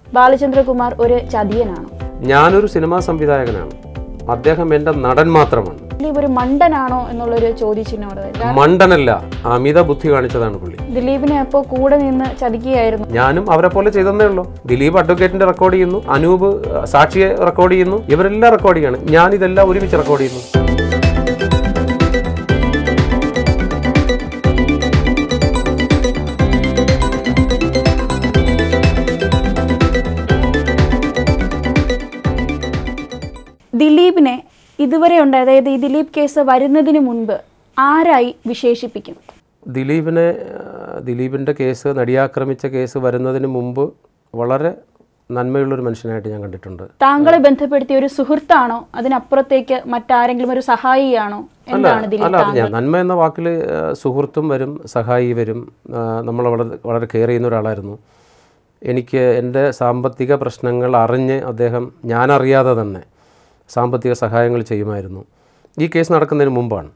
ബാലചന്ദ്രകുമാർ ഒരു ചതിയനാണോ ഞാനൊരു സിനിമാ സംവിധായകനാണ് അദ്ദേഹം എൻ്റെ നടൻ മാത്രമാണ് ദിലീപ് ഒരു മണ്ടനാണോ എന്നുള്ളൊരു ചോദ്യചിഹ്നം അവിടെ വരും. മണ്ടനല്ല അമിത ബുദ്ധി കാണിച്ചതാണ് പുള്ളി ദിലീപിനെ അപ്പോൾ കൂടെ നിന്ന് ചതിക്കുകയായിരുന്നു ഞാനും അവരെ പോലെ ചെയ്തതേ ഉള്ളൂ ദിലീപ് അഡ്വക്കേറ്റിന്റെ റെക്കോർഡ് ചെയ്യുന്നു അനൂപ് അഹ്, സാക്ഷിയെ റെക്കോർഡ് ചെയ്യുന്നു ഇവരെല്ലാം റെക്കോർഡ് ചെയ്യാണ് ഞാൻ ഇതെല്ലാം ഒരുമിച്ച് റെക്കോർഡ് ചെയ്യുന്നു ദിലീപിനെ ഇതുവരെ ഉണ്ട് അതായത് ഈ ദിലീപ് കേസ് വരുന്നതിന് മുൻപ് ആരായി വിശേഷിപ്പിക്കും ദിലീപിനെ അഹ്, ദിലീപിന്റെ കേസ് നടിയാക്രമിച്ച കേസ് വരുന്നതിന് മുമ്പ് വളരെ നന്മയുള്ളൊരു മനുഷ്യനായിട്ട് ഞാൻ കണ്ടിട്ടുണ്ട് താങ്കളെ ബന്ധപ്പെടുത്തിയ ഒരു സുഹൃത്താണോ അതിനപ്പുറത്തേക്ക് മറ്റാരെങ്കിലും ഒരു സഹായിയാണോ എന്താണ് ദിലീപ് അല്ല അത് ഞാൻ നന്മ എന്ന വാക്കിൽ സുഹൃത്തും വരും സഹായി വരും ആ, നമ്മളെ വളരെ വളരെ കെയർ ചെയ്യുന്ന ഒരാളായിരുന്നു എനിക്ക് എൻ്റെ സാമ്പത്തിക പ്രശ്നങ്ങൾ അറിഞ്ഞ് അദ്ദേഹം ഞാനറിയാതെ തന്നെ സാമ്പത്തിക സഹായങ്ങൾ ചെയ്യുമായിരുന്നു ഈ കേസ് നടക്കുന്നതിന് മുമ്പാണ്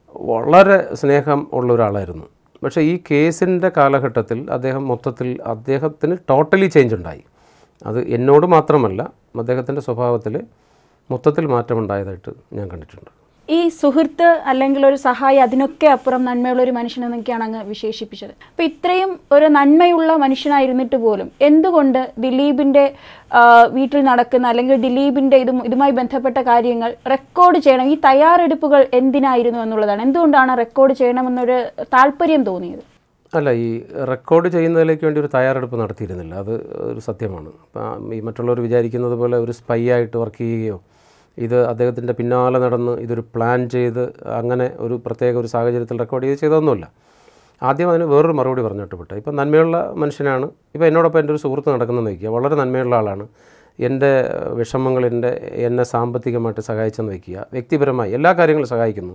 വളരെ സ്നേഹം ഉള്ള ഒരാളായിരുന്നു പക്ഷേ ഈ കേസിൻ്റെ കാലഘട്ടത്തിൽ അദ്ദേഹം മൊത്തത്തിൽ അദ്ദേഹത്തിന് ടോട്ടലി ചേഞ്ച് ഉണ്ടായി അത് എന്നോട് മാത്രമല്ല അദ്ദേഹത്തിൻ്റെ സ്വഭാവത്തിൽ മൊത്തത്തിൽ മാറ്റമുണ്ടായതായിട്ട് ഞാൻ കണ്ടിട്ടുണ്ട് ഈ സുഹൃത്ത് അല്ലെങ്കിൽ ഒരു സഹായി അതിനൊക്കെ അപ്പുറം നന്മയുള്ള ഒരു മനുഷ്യൻ എന്നൊക്കെയാണ് അങ്ങ് വിശേഷിപ്പിച്ചത് അപ്പോൾ ഇത്രയും ഒരു നന്മയുള്ള മനുഷ്യനായിരുന്നിട്ട് പോലും എന്തുകൊണ്ട് ദിലീപിൻ്റെ ആ, വീട്ടിൽ നടക്കുന്ന അല്ലെങ്കിൽ ദിലീപിൻ്റെ ഇതും ഇതുമായി ബന്ധപ്പെട്ട കാര്യങ്ങൾ റെക്കോർഡ് ചെയ്യണം ഈ തയ്യാറെടുപ്പുകൾ എന്തിനായിരുന്നു എന്നുള്ളതാണ് എന്തുകൊണ്ടാണ് റെക്കോർഡ് ചെയ്യണമെന്നൊരു താല്പര്യം തോന്നിയത് അല്ല ഈ റെക്കോർഡ് ചെയ്യുന്നതിലേക്ക് വേണ്ടി ഒരു തയ്യാറെടുപ്പ് നടത്തിയിരുന്നില്ല അത് ഒരു സത്യമാണ് അപ്പം ഈ മറ്റുള്ളവർ വിചാരിക്കുന്നത് പോലെ ഒരു സ്പൈ ആയിട്ട് വർക്ക് ചെയ്യുകയോ ഇത് അദ്ദേഹത്തിൻ്റെ പിന്നാലെ നടന്ന് ഇതൊരു പ്ലാൻ ചെയ്ത് അങ്ങനെ ഒരു പ്രത്യേക ഒരു സാഹചര്യത്തിൽ റെക്കോർഡ് ചെയ്ത് ചെയ്തതൊന്നുമില്ല ആദ്യം അതിന് വേറൊരു മറുപടി പറഞ്ഞിട്ട് വിട്ടെ ഇപ്പം നന്മയുള്ള മനുഷ്യനാണ് ഇപ്പോൾ എന്നോടൊപ്പം എൻ്റെ ഒരു സുഹൃത്ത് നടക്കുന്നതെന്ന് വയ്ക്കുക വളരെ നന്മയുള്ള ആളാണ് എൻ്റെ വിഷമങ്ങൾ എൻ്റെ എന്നെ സാമ്പത്തികമായിട്ട് സഹായിച്ചെന്ന് വയ്ക്കുക വ്യക്തിപരമായി എല്ലാ കാര്യങ്ങളും സഹായിക്കുന്നു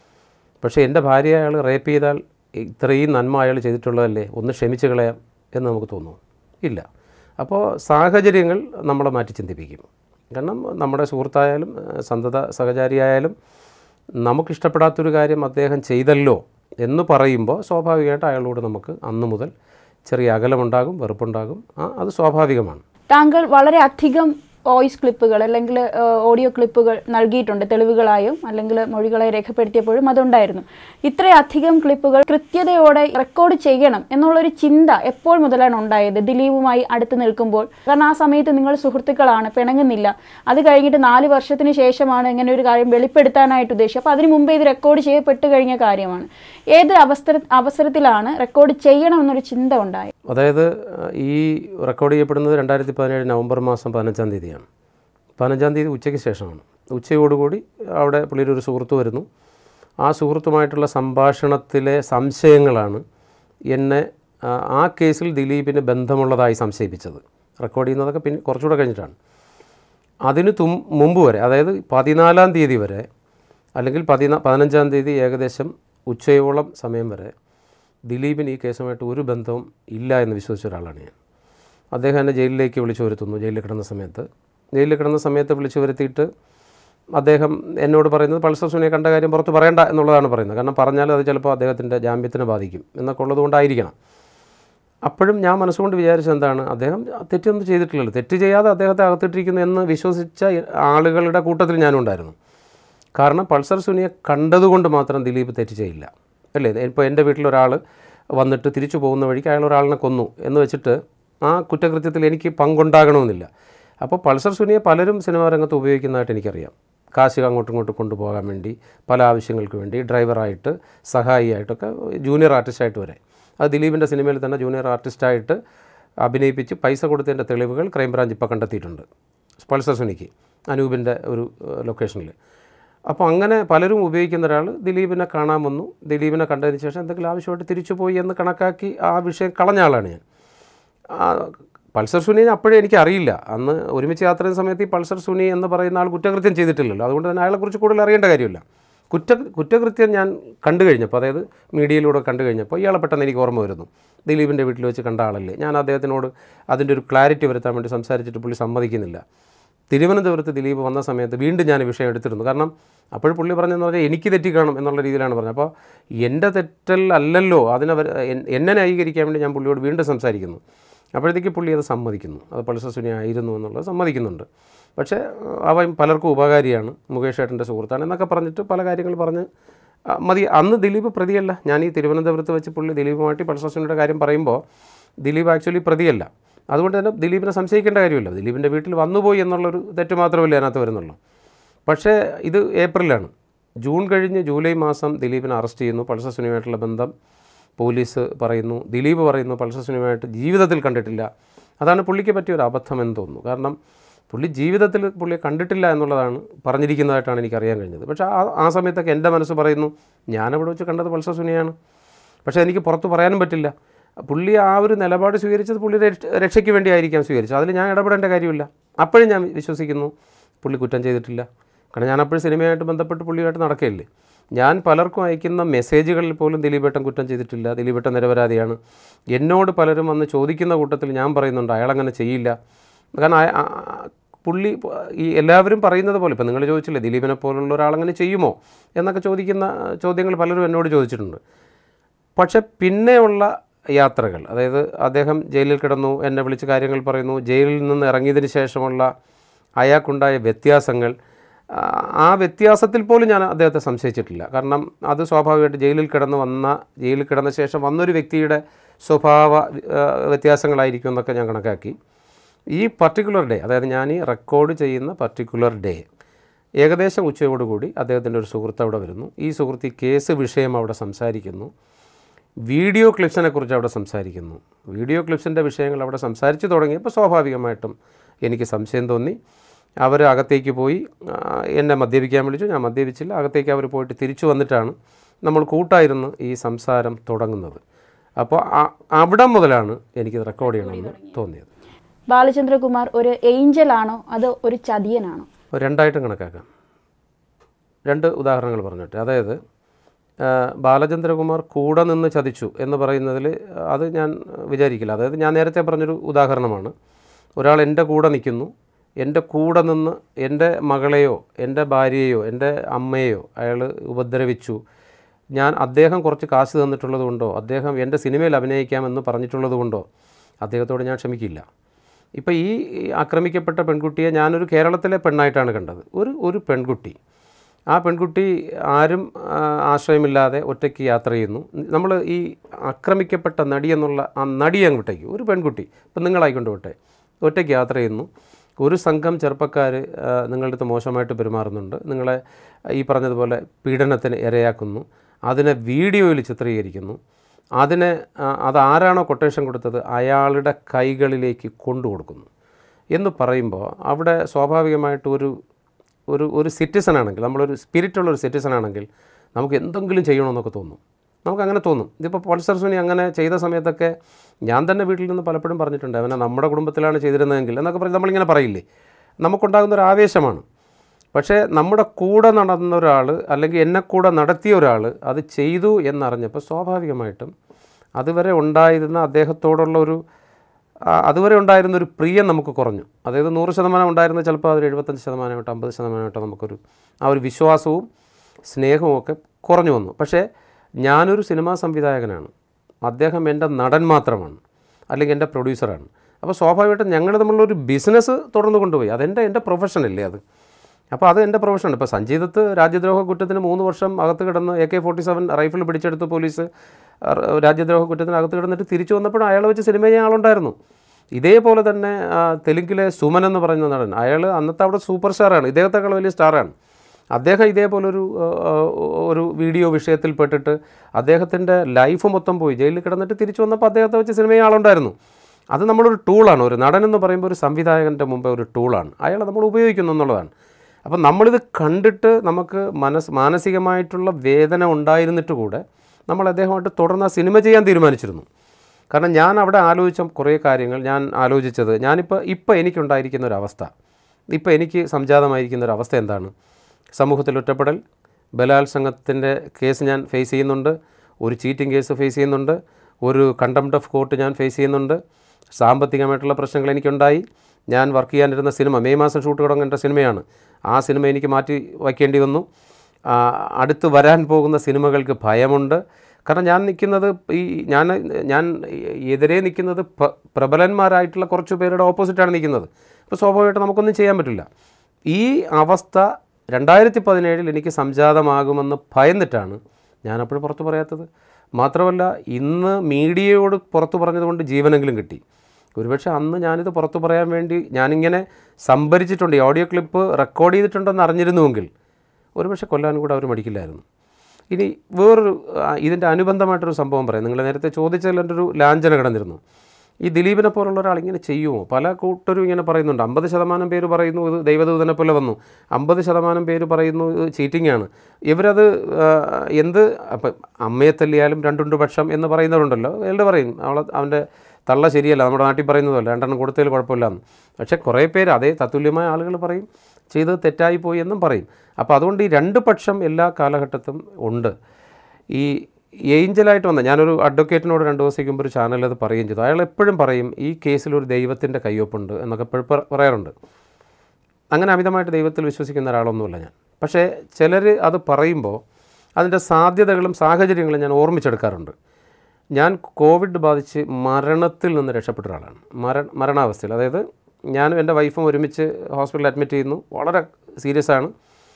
പക്ഷേ എൻ്റെ ഭാര്യയെ അയാൾ റേപ്പ് ചെയ്താൽ ഇത്രയും നന്മ അയാൾ ചെയ്തിട്ടുള്ളതല്ലേ ഒന്ന് ക്ഷമിച്ച് കളയാം എന്ന് നമുക്ക് തോന്നുന്നു ഇല്ല അപ്പോൾ സാഹചര്യങ്ങൾ നമ്മളെ മാറ്റി ചിന്തിപ്പിക്കും കാരണം നമ്മുടെ സുഹൃത്തായാലും ഏഹ്, സന്തത സഹചാരിയായാലും നമുക്കിഷ്ടപ്പെടാത്തൊരു കാര്യം അദ്ദേഹം ചെയ്തല്ലോ എന്ന് പറയുമ്പോൾ സ്വാഭാവികമായിട്ട് അയാളോട് നമുക്ക് അന്ന് മുതൽ ചെറിയ അകലമുണ്ടാകും വെറുപ്പുണ്ടാകും ആ അത് സ്വാഭാവികമാണ് താങ്കൾ വളരെ അധികം വോയിസ് ക്ലിപ്പുകൾ അല്ലെങ്കിൽ ഓഡിയോ ക്ലിപ്പുകൾ നൽകിയിട്ടുണ്ട് തെളിവുകളായും അല്ലെങ്കിൽ മൊഴികളെ രേഖപ്പെടുത്തിയപ്പോഴും അതുണ്ടായിരുന്നു ഇത്രയധികം ക്ലിപ്പുകൾ കൃത്യതയോടെ റെക്കോർഡ് ചെയ്യണം എന്നുള്ളൊരു ചിന്ത എപ്പോൾ മുതലാണ് ഉണ്ടായത് ദിലീപുമായി അടുത്ത് നിൽക്കുമ്പോൾ കാരണം ആ സമയത്ത് നിങ്ങൾ സുഹൃത്തുക്കളാണ് പിണങ്ങുന്നില്ല അത് കഴിഞ്ഞിട്ട് നാല് വർഷത്തിന് ശേഷമാണ് ഇങ്ങനെ ഒരു കാര്യം വെളിപ്പെടുത്താനായിട്ട് ഉദ്ദേശിച്ചത് അപ്പോൾ അതിന് മുമ്പേ ഇത് റെക്കോർഡ് ചെയ്യപ്പെട്ട് കഴിഞ്ഞ കാര്യമാണ് ഏത് അവസര അവസരത്തിലാണ് റെക്കോർഡ് ചെയ്യണം എന്നൊരു ചിന്ത ഉണ്ടായത് അതായത് അഹ്, ഈ റെക്കോർഡ് ചെയ്യപ്പെടുന്നത് രണ്ടായിരത്തി പതിനേഴ് നവംബർ മാസം പതിനഞ്ചാം തീയതിയാണ് പതിനഞ്ചാം തീയതി ഉച്ചയ്ക്ക് ശേഷമാണ് ഉച്ചയോടുകൂടി അവിടെ പുള്ളിയുടെ ഒരു സുഹൃത്ത് വരുന്നു ആ സുഹൃത്തുമായിട്ടുള്ള സംഭാഷണത്തിലെ സംശയങ്ങളാണ് എന്നെ ആ, ആ കേസിൽ ദിലീപിന് ബന്ധമുള്ളതായി സംശയിപ്പിച്ചത് റെക്കോർഡ് ചെയ്യുന്നതൊക്കെ പിന്നെ കുറച്ചുകൂടെ കഴിഞ്ഞിട്ടാണ് അതിന് തും മുമ്പ് വരെ അതായത് പതിനാലാം തീയതി വരെ അല്ലെങ്കിൽ പതിനാ പതിനഞ്ചാം തീയതി ഏകദേശം ഉച്ചയോളം സമയം വരെ ദിലീപിന് ഈ കേസുമായിട്ട് ഒരു ബന്ധവും ഇല്ല എന്ന് വിശ്വസിച്ച ഒരാളാണ് ഞാൻ അദ്ദേഹം എന്നെ ജയിലിലേക്ക് വിളിച്ചു വരുത്തുന്നു ജയിലിൽ കിടന്ന സമയത്ത് ജയിലിൽ കിടന്ന സമയത്ത് വിളിച്ചു വരുത്തിയിട്ട് അദ്ദേഹം എന്നോട് പറയുന്നത് പൾസർ സുനിയെ കണ്ട കാര്യം പുറത്ത് പറയണ്ട എന്നുള്ളതാണ് പറയുന്നത് കാരണം പറഞ്ഞാൽ അത് ചിലപ്പോൾ അദ്ദേഹത്തിൻ്റെ ജാമ്യത്തിന് ബാധിക്കും എന്നൊക്കെ ഉള്ളതുകൊണ്ടായിരിക്കണം അപ്പോഴും ഞാൻ മനസ്സുകൊണ്ട് വിചാരിച്ചത് എന്താണ് അദ്ദേഹം തെറ്റൊന്നും ചെയ്തിട്ടില്ലല്ലോ തെറ്റ് ചെയ്യാതെ അദ്ദേഹത്തെ അകത്തിട്ടിരിക്കുന്നു എന്ന് വിശ്വസിച്ച ആളുകളുടെ കൂട്ടത്തിൽ ഞാനും ഉണ്ടായിരുന്നു കാരണം പൾസർ സുനിയെ കണ്ടതുകൊണ്ട് മാത്രം ദിലീപ് തെറ്റ് ചെയ്യില്ല അല്ലേ ഇപ്പോൾ എൻ്റെ വീട്ടിലൊരാൾ വന്നിട്ട് തിരിച്ചു പോകുന്ന വഴിക്ക് അയാൾ ഒരാളിനെ കൊന്നു എന്ന് വെച്ചിട്ട് ആ കുറ്റകൃത്യത്തിൽ എനിക്ക് പങ്കുണ്ടാകണമെന്നില്ല അപ്പോൾ പൾസർ സുനിയെ പലരും സിനിമാ രംഗത്ത് ഉപയോഗിക്കുന്നതായിട്ട് എനിക്കറിയാം കാശ് അങ്ങോട്ടും ഇങ്ങോട്ടും കൊണ്ടുപോകാൻ വേണ്ടി പല ആവശ്യങ്ങൾക്ക് വേണ്ടി ഡ്രൈവറായിട്ട് സഹായിയായിട്ടൊക്കെ ജൂനിയർ ആർട്ടിസ്റ്റായിട്ട് വരെ അത് ദിലീപിൻ്റെ സിനിമയിൽ തന്നെ ജൂനിയർ ആർട്ടിസ്റ്റായിട്ട് അഭിനയിപ്പിച്ച് പൈസ കൊടുത്തതിൻ്റെ തെളിവുകൾ ക്രൈംബ്രാഞ്ച് ഇപ്പോൾ കണ്ടെത്തിയിട്ടുണ്ട് പൾസർ സുനിക്ക് അനൂപിൻ്റെ ഒരു ലൊക്കേഷനിൽ അപ്പോൾ അങ്ങനെ പലരും ഉപയോഗിക്കുന്ന ഒരാൾ ദിലീപിനെ കാണാൻ വന്നു ദിലീപിനെ കണ്ടതിന് ശേഷം എന്തെങ്കിലും ആവശ്യമായിട്ട് തിരിച്ചു പോയി എന്ന് കണക്കാക്കി ആ വിഷയം കളഞ്ഞ ആളാണ് ഞാൻ ആ, പൾസർ സുനി അപ്പോഴേ എനിക്ക് അറിയില്ല അന്ന് ഒരുമിച്ച് യാത്ര ചെയ്യുന്ന സമയത്ത് ഈ പൾസർ സുനി എന്ന് പറയുന്ന ആൾ കുറ്റകൃത്യം ചെയ്തിട്ടില്ലല്ലോ അതുകൊണ്ട് തന്നെ അയാളെക്കുറിച്ച് കൂടുതൽ അറിയേണ്ട കാര്യമില്ല കുറ്റ കുറ്റകൃത്യം ഞാൻ കണ്ടു കഴിഞ്ഞപ്പോൾ അതായത് മീഡിയയിലൂടെ കണ്ടു കഴിഞ്ഞപ്പോൾ ഇയാളെ പെട്ടെന്ന് എനിക്ക് ഓർമ്മ വരുന്നു ദിലീപിൻ്റെ വീട്ടിൽ വെച്ച് കണ്ട ആളല്ലേ ഞാൻ അദ്ദേഹത്തിനോട് അതിൻ്റെ ഒരു ക്ലാരിറ്റി വരുത്താൻ വേണ്ടി സംസാരിച്ചിട്ട് പുള്ളി സമ്മതിക്കുന്നില്ല തിരുവനന്തപുരത്ത് ദിലീപ് വന്ന സമയത്ത് വീണ്ടും ഞാൻ ഈ വിഷയം എടുത്തിരുന്നു കാരണം അപ്പോൾ പുള്ളി പറഞ്ഞതെന്ന് പറഞ്ഞാൽ എനിക്ക് തെറ്റി കാണും എന്നുള്ള രീതിയിലാണ് പറഞ്ഞത് അപ്പോൾ എൻ്റെ തെറ്റൽ അല്ലല്ലോ അതിനെ അവർ- എൻ- എന്നെ ന്യായീകരിക്കാൻ വേണ്ടി ഞാൻ പുള്ളിയോട് വീണ്ടും സംസാരിക്കുന്നു അപ്പോഴത്തേക്ക് പുള്ളി അത് സമ്മതിക്കുന്നു അത് പൾസർ സുനി ആയിരുന്നു എന്നുള്ളത് സമ്മതിക്കുന്നുണ്ട് പക്ഷേ ആ, അവൻ പലർക്കും ഉപകാരിയാണ് മുകേഷ് ഏട്ടൻ്റെ സുഹൃത്താണ് എന്നൊക്കെ പറഞ്ഞിട്ട് പല കാര്യങ്ങൾ പറഞ്ഞ് ആ, മതി അന്ന് ദിലീപ് പ്രതിയല്ല ഞാൻ ഈ തിരുവനന്തപുരത്ത് വെച്ച് പുള്ളി ദിലീപുമായിട്ട് പൾസർ സുനിയുടെ കാര്യം പറയുമ്പോൾ ദിലീപ് ആക്ച്വലി പ്രതിയല്ല അതുകൊണ്ട് തന്നെ ദിലീപിനെ സംശയിക്കേണ്ട കാര്യമില്ല ദിലീപിൻ്റെ വീട്ടിൽ വന്നുപോയി എന്നുള്ളൊരു തെറ്റ് മാത്രമല്ലേ അതിനകത്ത് വരുന്നുള്ളൂ പക്ഷേ ഇത് ഏപ്രിലാണ് ജൂൺ കഴിഞ്ഞ് ജൂലൈ മാസം ദിലീപിനെ അറസ്റ്റ് ചെയ്യുന്നു പൾസർ സുനിയുമായിട്ടുള്ള ബന്ധം പോലീസ് പറയുന്നു ദിലീപ് പറയുന്നു പൾസർ സുനിയുമായിട്ട് ജീവിതത്തിൽ കണ്ടിട്ടില്ല അതാണ് പുള്ളിക്ക് പറ്റിയ ഒരു അബദ്ധം എന്ന് തോന്നുന്നു കാരണം പുള്ളി ജീവിതത്തിൽ പുള്ളിയെ കണ്ടിട്ടില്ല എന്നുള്ളതാണ് പറഞ്ഞിരിക്കുന്നതായിട്ടാണ് എനിക്ക് അറിയാൻ കഴിഞ്ഞത് പക്ഷേ ആ ആ സമയത്തൊക്കെ എൻ്റെ മനസ്സ് പറയുന്നു ഞാനവിടെ വെച്ച് കണ്ടത് പൾസർ സുനിയാണ് പക്ഷേ എനിക്ക് പുറത്ത് പറയാനും പറ്റില്ല പുള്ളി ആ ഒരു നിലപാട് സ്വീകരിച്ചത് പുള്ളി രക്ഷ- രക്ഷയ്ക്ക് വേണ്ടിയായിരിക്കാം സ്വീകരിച്ചത് അതിൽ ഞാൻ ഇടപെടേണ്ട കാര്യമില്ല അപ്പോഴും ഞാൻ വിശ്വസിക്കുന്നു പുള്ളി കുറ്റം ചെയ്തിട്ടില്ല കാരണം ഞാൻ അപ്പോഴും സിനിമയായിട്ട് ബന്ധപ്പെട്ട് പുള്ളിയായിട്ട് നടക്കുകയില്ലേ ഞാൻ പലർക്കും അയക്കുന്ന മെസ്സേജുകളിൽ പോലും ദിലീപേട്ടൻ കുറ്റം ചെയ്തിട്ടില്ല ദിലീപേട്ടൻ നിരപരാധിയാണ് എന്നോട് പലരും വന്ന് ചോദിക്കുന്ന കൂട്ടത്തിൽ ഞാൻ പറയുന്നുണ്ട് അയാളങ്ങനെ ചെയ്യില്ല കാരണം അയ- ആ- ആ- പുള്ളി പ- ഈ എല്ലാവരും പറയുന്നത് പോലെ ഇപ്പം നിങ്ങൾ ചോദിച്ചില്ലേ ദിലീപിനെ പോലുള്ള ഒരാളങ്ങനെ ചെയ്യുമോ എന്നൊക്കെ ചോദിക്കുന്ന ചോദ്യങ്ങൾ പലരും എന്നോട് ചോദിച്ചിട്ടുണ്ട് പക്ഷെ പിന്നെയുള്ള യാത്രകൾ അതായത് അദ്ദേഹം ജയിലിൽ കിടന്നു എന്നെ വിളിച്ച് കാര്യങ്ങൾ പറയുന്നു ജയിലിൽ നിന്ന് ഇറങ്ങിയതിന് ശേഷമുള്ള അയാൾക്കുണ്ടായ വ്യത്യാസങ്ങൾ ആ, ആ വ്യത്യാസത്തിൽ പോലും ഞാൻ അദ്ദേഹത്തെ സംശയിച്ചിട്ടില്ല കാരണം അത് സ്വാഭാവികമായിട്ട് ജയിലിൽ കിടന്ന് വന്ന ജയിലിൽ കിടന്ന ശേഷം വന്നൊരു വ്യക്തിയുടെ സ്വഭാവ ആ, വ്യത്യാസങ്ങളായിരിക്കും എന്നൊക്കെ ഞാൻ കണക്കാക്കി ഈ പർട്ടിക്കുലർ ഡേ അതായത് ഞാൻ ഈ റെക്കോർഡ് ചെയ്യുന്ന പർട്ടിക്കുലർ ഡേ ഏകദേശം ഉച്ചയോടുകൂടി അദ്ദേഹത്തിൻ്റെ ഒരു സുഹൃത്ത് അവിടെ വരുന്നു ഈ സുഹൃത്ത് ഈ കേസ് വിഷയം അവിടെ സംസാരിക്കുന്നു വീഡിയോ ക്ലിപ്സിനെ കുറിച്ച് അവിടെ സംസാരിക്കുന്നു വീഡിയോ ക്ലിപ്സിൻ്റെ വിഷയങ്ങൾ അവിടെ സംസാരിച്ചു തുടങ്ങിയപ്പോൾ സ്വാഭാവികമായിട്ടും എനിക്ക് സംശയം തോന്നി അവർ അകത്തേക്ക് പോയി ആ, എന്നെ മദ്യപിക്കാൻ വിളിച്ചു ഞാൻ മദ്യപിച്ചില്ല അകത്തേക്ക് അവർ പോയിട്ട് തിരിച്ചു വന്നിട്ടാണ് നമ്മൾ കൂട്ടായിരുന്നു ഈ സംസാരം തുടങ്ങുന്നത് അപ്പോൾ ആ- അവിടം മുതലാണ് എനിക്കിത് റെക്കോർഡ് ചെയ്യണമെന്ന് തോന്നിയത് ബാലചന്ദ്രകുമാർ ഒരു ഏഞ്ചൽ ആണോ അതോ ഒരു ചതിയനാണോ അപ്പോൾ രണ്ടായിട്ടും കണക്കാക്കാം രണ്ട് ഉദാഹരണങ്ങൾ പറഞ്ഞിട്ട് അതായത് ആ, ബാലചന്ദ്രകുമാർ കൂടെ നിന്ന് ചതിച്ചു എന്ന് പറയുന്നതിൽ അത് ഞാൻ വിചാരിക്കില്ല അതായത് ഞാൻ നേരത്തെ പറഞ്ഞൊരു ഉദാഹരണമാണ് ഒരാൾ എൻ്റെ കൂടെ നിൽക്കുന്നു എൻ്റെ കൂടെ നിന്ന് എൻ്റെ മകളെയോ എൻ്റെ ഭാര്യയെയോ എൻ്റെ അമ്മയെയോ അയാൾ ഉപദ്രവിച്ചു ഞാൻ അദ്ദേഹം കുറച്ച് കാശ് തന്നിട്ടുള്ളത് കൊണ്ടോ അദ്ദേഹം എൻ്റെ സിനിമയിൽ അഭിനയിക്കാമെന്ന് പറഞ്ഞിട്ടുള്ളത് കൊണ്ടോ അദ്ദേഹത്തോട് ഞാൻ ക്ഷമിക്കില്ല ഇപ്പോൾ ഈ ആക്രമിക്കപ്പെട്ട പെൺകുട്ടിയെ ഞാനൊരു കേരളത്തിലെ പെണ്ണായിട്ടാണ് കണ്ടത് ഒരു ഒരു പെൺകുട്ടി ആ പെൺകുട്ടി ആരും ആ, ആശ്രയമില്ലാതെ ഒറ്റയ്ക്ക് യാത്ര ചെയ്യുന്നു നമ്മൾ ഈ ആക്രമിക്കപ്പെട്ട നടി എന്നുള്ള ആ നടി അങ്ങോട്ടേക്ക് ഒരു പെൺകുട്ടി ഇപ്പം നിങ്ങളായിക്കൊണ്ട് വിട്ടെ ഒറ്റയ്ക്ക് യാത്ര ചെയ്യുന്നു ഒരു സംഘം ചെറുപ്പക്കാർ നിങ്ങളുടെ അടുത്ത് മോശമായിട്ട് പെരുമാറുന്നുണ്ട് നിങ്ങളെ ഈ പറഞ്ഞതുപോലെ പീഡനത്തിന് ഇരയാക്കുന്നു അതിനെ വീഡിയോയിൽ ചിത്രീകരിക്കുന്നു അതിനെ ആ, അതാരാണോ കൊട്ടേഷൻ കൊടുത്തത് അയാളുടെ കൈകളിലേക്ക് കൊണ്ടു കൊടുക്കുന്നു എന്ന് പറയുമ്പോൾ അവിടെ സ്വാഭാവികമായിട്ട് ഒരു ഒരു ഒരു സിറ്റിസൺ ആണെങ്കിൽ നമ്മളൊരു സ്പിരിറ്റുള്ള ഒരു സിറ്റിസൺ ആണെങ്കിൽ നമുക്ക് എന്തെങ്കിലും ചെയ്യണമെന്നൊക്കെ തോന്നും നമുക്ക് അങ്ങനെ തോന്നും ഇതിപ്പോൾ പൾസർ സുനി അങ്ങനെ ചെയ്ത സമയത്തൊക്കെ ഞാൻ തന്നെ വീട്ടിൽ നിന്ന് പലപ്പോഴും പറഞ്ഞിട്ടുണ്ട് അവനെ നമ്മുടെ കുടുംബത്തിലാണ് ചെയ്തിരുന്നതെങ്കിൽ എന്നൊക്കെ പറഞ്ഞ് നമ്മളിങ്ങനെ പറയില്ലേ നമുക്കുണ്ടാകുന്ന ഒരു ആവേശമാണ് പക്ഷേ നമ്മുടെ കൂടെ നടന്ന ഒരാൾ അല്ലെങ്കിൽ എന്നെ കൂടെ നടത്തിയ ഒരാൾ അത് ചെയ്തു എന്നറിഞ്ഞപ്പോൾ സ്വാഭാവികമായിട്ടും അതുവരെ ഉണ്ടായിരുന്ന അദ്ദേഹത്തോടുള്ള ഒരു ആ, അതുവരെ ഉണ്ടായിരുന്ന ഒരു പ്രിയം നമുക്ക് കുറഞ്ഞു അതായത് നൂറ് ശതമാനം ഉണ്ടായിരുന്ന ചിലപ്പോൾ അതൊരു എഴുപത്തഞ്ച് ശതമാനമായിട്ടോ അമ്പത് ശതമാനമായിട്ടോ നമുക്കൊരു ആ ഒരു വിശ്വാസവും സ്നേഹവും ഒക്കെ കുറഞ്ഞു വന്നു പക്ഷേ ഞാനൊരു സിനിമാ സംവിധായകനാണ് അദ്ദേഹം എൻ്റെ നടൻ മാത്രമാണ് അല്ലെങ്കിൽ എൻ്റെ പ്രൊഡ്യൂസറാണ് അപ്പോൾ സ്വാഭാവികമായിട്ടും ഞങ്ങൾ തമ്മിലൊരു ബിസിനസ് തുടർന്ന് കൊണ്ടുപോയി അതെൻ്റെ എൻ്റെ പ്രൊഫഷനല്ലേ അത് അപ്പോൾ അത് എൻ്റെ പ്രൊഫഷനാണ് ഇപ്പോൾ സഞ്ജീതത്ത് രാജ്യദ്രോഹ കുറ്റത്തിന് മൂന്ന് വർഷം അകത്ത് കിടന്ന് A K forty seven rifle പിടിച്ചെടുത്ത് പോലീസ് അഹ് രാജ്യദ്രോഹ കുറ്റത്തിന് അകത്ത് കിടന്നിട്ട് തിരിച്ചു വന്നപ്പോഴും അയാളെ വെച്ച് സിനിമ ചെയ്യാൻ ആളുണ്ടായിരുന്നു ഇതേപോലെ തന്നെ ആ, തെലുങ്കിലെ സുമൻ എന്ന് പറയുന്ന നടൻ അയാൾ അന്നത്തെ അവിടെ സൂപ്പർ സ്റ്റാറാണ് ഇദ്ദേഹത്തെക്കാൾ വലിയ സ്റ്റാറാണ് അദ്ദേഹം ഇതേപോലൊരു ആ, ആ, ഒരു വീഡിയോ വിഷയത്തിൽ പെട്ടിട്ട് അദ്ദേഹത്തിൻ്റെ ലൈഫ് മൊത്തം പോയി ജയിലിൽ കിടന്നിട്ട് തിരിച്ചു വന്നപ്പോൾ അദ്ദേഹത്തെ വെച്ച് സിനിമ ചെയ്യാൻ ആളുണ്ടായിരുന്നു അത് നമ്മളൊരു ടൂളാണ് ഒരു നടൻ എന്ന് പറയുമ്പോൾ ഒരു സംവിധായകൻ്റെ മുമ്പേ ഒരു ടൂളാണ് അയാളെ നമ്മൾ ഉപയോഗിക്കുന്നു എന്നുള്ളതാണ് അപ്പം നമ്മളിത് കണ്ടിട്ട് നമുക്ക് മനസ് മാനസികമായിട്ടുള്ള വേദന ഉണ്ടായിരുന്നിട്ട് കൂടെ നമ്മൾ അദ്ദേഹമായിട്ട് തുടർന്ന് ആ സിനിമ ചെയ്യാൻ തീരുമാനിച്ചിരുന്നു കാരണം ഞാൻ അവിടെ ആലോചിച്ച കുറേ കാര്യങ്ങൾ ഞാൻ ആലോചിച്ചത് ഞാനിപ്പോൾ ഇപ്പോൾ എനിക്കുണ്ടായിരിക്കുന്ന ഒരു അവസ്ഥ ഇപ്പോൾ എനിക്ക് സംജാതമായിരിക്കുന്ന ഒരു അവസ്ഥ എന്താണ് സമൂഹത്തിൽ ഒറ്റപ്പെടൽ ബലാത്സംഗത്തിൻ്റെ കേസ് ഞാൻ ഫേസ് ചെയ്യുന്നുണ്ട് ഒരു ചീറ്റിംഗ് കേസ് ഫേസ് ചെയ്യുന്നുണ്ട് ഒരു കണ്ടംപ്റ്റ് ഓഫ് കോർട്ട് ഞാൻ ഫേസ് ചെയ്യുന്നുണ്ട് സാമ്പത്തികമായിട്ടുള്ള പ്രശ്നങ്ങൾ എനിക്കുണ്ടായി ഞാൻ വർക്ക് ചെയ്യാനിരുന്ന സിനിമ മെയ് മാസം ഷൂട്ട് തുടങ്ങേണ്ട സിനിമയാണ് ആ സിനിമ എനിക്ക് മാറ്റി വയ്ക്കേണ്ടി വന്നു ആ, അടുത്ത് വരാൻ പോകുന്ന സിനിമകൾക്ക് ഭയമുണ്ട് കാരണം ഞാൻ നിൽക്കുന്നത് ഈ ഞാൻ ഞാൻ എതിരെ നിൽക്കുന്നത് പ്ര- പ്രബലന്മാരായിട്ടുള്ള കുറച്ച് പേരുടെ ഓപ്പോസിറ്റാണ് നിൽക്കുന്നത് അപ്പോൾ സ്വാഭാവികമായിട്ട് നമുക്കൊന്നും ചെയ്യാൻ പറ്റില്ല ഈ അവസ്ഥ രണ്ടായിരത്തി പതിനേഴിൽ എനിക്ക് സംജാതമാകുമെന്ന് ഭയന്നിട്ടാണ് ഞാനപ്പോഴും പുറത്ത് പറയാത്തത് മാത്രമല്ല ഇന്ന് മീഡിയയോട് പുറത്ത് പറഞ്ഞതുകൊണ്ട് ജീവനെങ്കിലും കിട്ടി ഒരുപക്ഷെ അന്ന് ഞാനിത് പുറത്ത് പറയാൻ വേണ്ടി ഞാനിങ്ങനെ സംഭരിച്ചിട്ടുണ്ട് ഈ ഓഡിയോ ക്ലിപ്പ് റെക്കോർഡ് ചെയ്തിട്ടുണ്ടെന്ന് അറിഞ്ഞിരുന്നുവെങ്കിൽ ഒരുപക്ഷെ കൊല്ലാനും കൂടെ അവർ മടിക്കില്ലായിരുന്നു ഇനി വേറൊരു ആ, ഇതിൻ്റെ അനുബന്ധമായിട്ടൊരു സംഭവം പറയാം നിങ്ങൾ നേരത്തെ ചോദിച്ചതിൽ എൻ്റെ ഒരു ലാഞ്ചന കിടന്നിരുന്നു ഈ ദിലീപിനെ പോലുള്ള ഒരാൾ ഇങ്ങനെ ചെയ്യുമോ പല കൂട്ടരും ഇങ്ങനെ പറയുന്നുണ്ട് അമ്പത് ശതമാനം പേര് പറയുന്നു ഇത് ദൈവദൂതനെ പോലെ വന്നു അമ്പത് ശതമാനം പേര് പറയുന്നു ഇത് ചീറ്റിംഗ് ആണ് ഇവരത് ആ, എന്ത് അപ്പം അമ്മയെ തല്ലിയാലും രണ്ടുണ്ട് പക്ഷം എന്ന് പറയുന്നവരുണ്ടല്ലോ അയാളുടെ പറയും അവളെ അവൻ്റെ തള്ള ശരിയല്ല നമ്മുടെ നാട്ടിൽ പറയുന്നതല്ല രണ്ടെണ്ണം കൊടുത്തതിൽ കുഴപ്പമില്ല എന്ന് പക്ഷേ കുറേ പേര് അതേ തത്തുല്യമായ ആളുകൾ പറയും ചെയ്തത് തെറ്റായി പോയി എന്നും പറയും അപ്പോൾ അതുകൊണ്ട് ഈ രണ്ട് പക്ഷം എല്ലാ കാലഘട്ടത്തും ഉണ്ട് ഈ ഏഞ്ചലായിട്ട് വന്ന ഞാനൊരു അഡ്വക്കേറ്റിനോട് രണ്ട് ദിവസം മുമ്പ് ഒരു ചാനലിൽ അത് പറയുകയും ചെയ്തു അയാൾ എപ്പോഴും പറയും ഈ കേസിൽ ഒരു ദൈവത്തിൻ്റെ കയ്യൊപ്പുണ്ട് എന്നൊക്കെ എപ്പോഴും പറ- പറയാറുണ്ട് അങ്ങനെ അമിതമായിട്ട് ദൈവത്തിൽ വിശ്വസിക്കുന്ന ഒരാളൊന്നുമല്ല ഞാൻ പക്ഷേ ചിലർ അത് പറയുമ്പോൾ അതിൻ്റെ സാധ്യതകളും സാഹചര്യങ്ങളും ഞാൻ ഓർമ്മിച്ചെടുക്കാറുണ്ട് ഞാൻ കോവിഡ് ബാധിച്ച് മരണത്തിൽ നിന്ന് രക്ഷപ്പെട്ട ഒരാളാണ് മര മരണാവസ്ഥയിൽ അതായത് ഞാനും എൻ്റെ വൈഫും ഒരുമിച്ച് ഹോസ്പിറ്റലിൽ അഡ്മിറ്റ് ചെയ്യുന്നു വളരെ സീരിയസ് ആണ്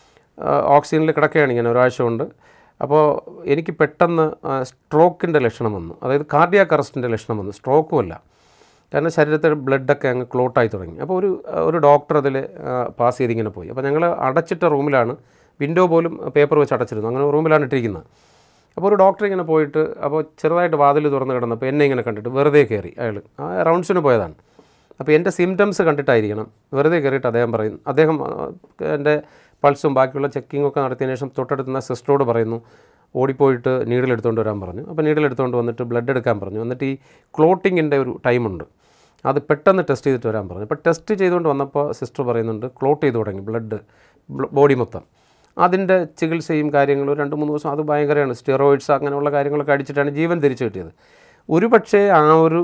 ഓക്സിജനിൽ കിടക്കുകയാണ് ഇങ്ങനെ ഒരാഴ്ച കൊണ്ട് അപ്പോൾ എനിക്ക് പെട്ടെന്ന് സ്ട്രോക്കിൻ്റെ ലക്ഷണം വന്നു അതായത് കാർഡിയാക് അറസ്റ്റിൻ്റെ ലക്ഷണം വന്നു സ്ട്രോക്കും അല്ല കാരണം ശരീരത്തിൽ ബ്ലഡൊക്കെ അങ്ങ് ക്ലോട്ടായി തുടങ്ങി അപ്പോൾ ഒരു ഒരു ഡോക്ടർ അതിൽ പാസ് ചെയ്തിങ്ങനെ പോയി അപ്പോൾ ഞങ്ങൾ അടച്ചിട്ട റൂമിലാണ് വിൻഡോ പോലും പേപ്പർ വെച്ച് അടച്ചിരുന്നു അങ്ങനെ റൂമിലാണ് ഇട്ടിരിക്കുന്നത് അപ്പോൾ ഒരു ഡോക്ടർ ഇങ്ങനെ പോയിട്ട് അപ്പോൾ ചെറുതായിട്ട് വാതിൽ തുറന്ന് കിടന്നപ്പോൾ എന്നെ ഇങ്ങനെ കണ്ടിട്ട് വെറുതെ കയറി അയാൾ ആ റൗണ്ട്സിന് പോയതാണ് അപ്പോൾ എൻ്റെ സിംറ്റംസ് കണ്ടിട്ടായിരിക്കണം വെറുതെ കയറിയിട്ട് അദ്ദേഹം പറയുന്നു അദ്ദേഹം ആ, എൻ്റെ പൾസും ബാക്കിയുള്ള ചെക്കിങ്ങും ഒക്കെ നടത്തിയതിന് ശേഷം തൊട്ടടുത്തുന്ന സിസ്റ്ററോട് പറയുന്നു ഓടിപ്പോയിട്ട് നീഡിൽ എടുത്തുകൊണ്ട് വരാൻ പറഞ്ഞു അപ്പോൾ നീഡിൽ എടുത്തുകൊണ്ട് വന്നിട്ട് ബ്ലഡ് എടുക്കാൻ പറഞ്ഞു എന്നിട്ട് ഈ ക്ലോട്ടിങ്ങിൻ്റെ ഒരു ടൈമുണ്ട് അത് പെട്ടെന്ന് ടെസ്റ്റ് ചെയ്തിട്ട് വരാൻ പറഞ്ഞു അപ്പോൾ ടെസ്റ്റ് ചെയ്തുകൊണ്ട് വന്നപ്പോൾ സിസ്റ്റർ പറയുന്നുണ്ട് ക്ലോട്ട് ചെയ്ത് തുടങ്ങി ബ്ലഡ് ബോഡി മൊത്തം അതിൻ്റെ ചികിത്സയും കാര്യങ്ങളും രണ്ട് മൂന്ന് ദിവസം അത് ഭയങ്കരമാണ് സ്റ്റിറോയിഡ്സ് അങ്ങനെയുള്ള കാര്യങ്ങളൊക്കെ അടിച്ചിട്ടാണ് ജീവൻ തിരിച്ചു കിട്ടിയത് ഒരു പക്ഷേ ആ ഒരു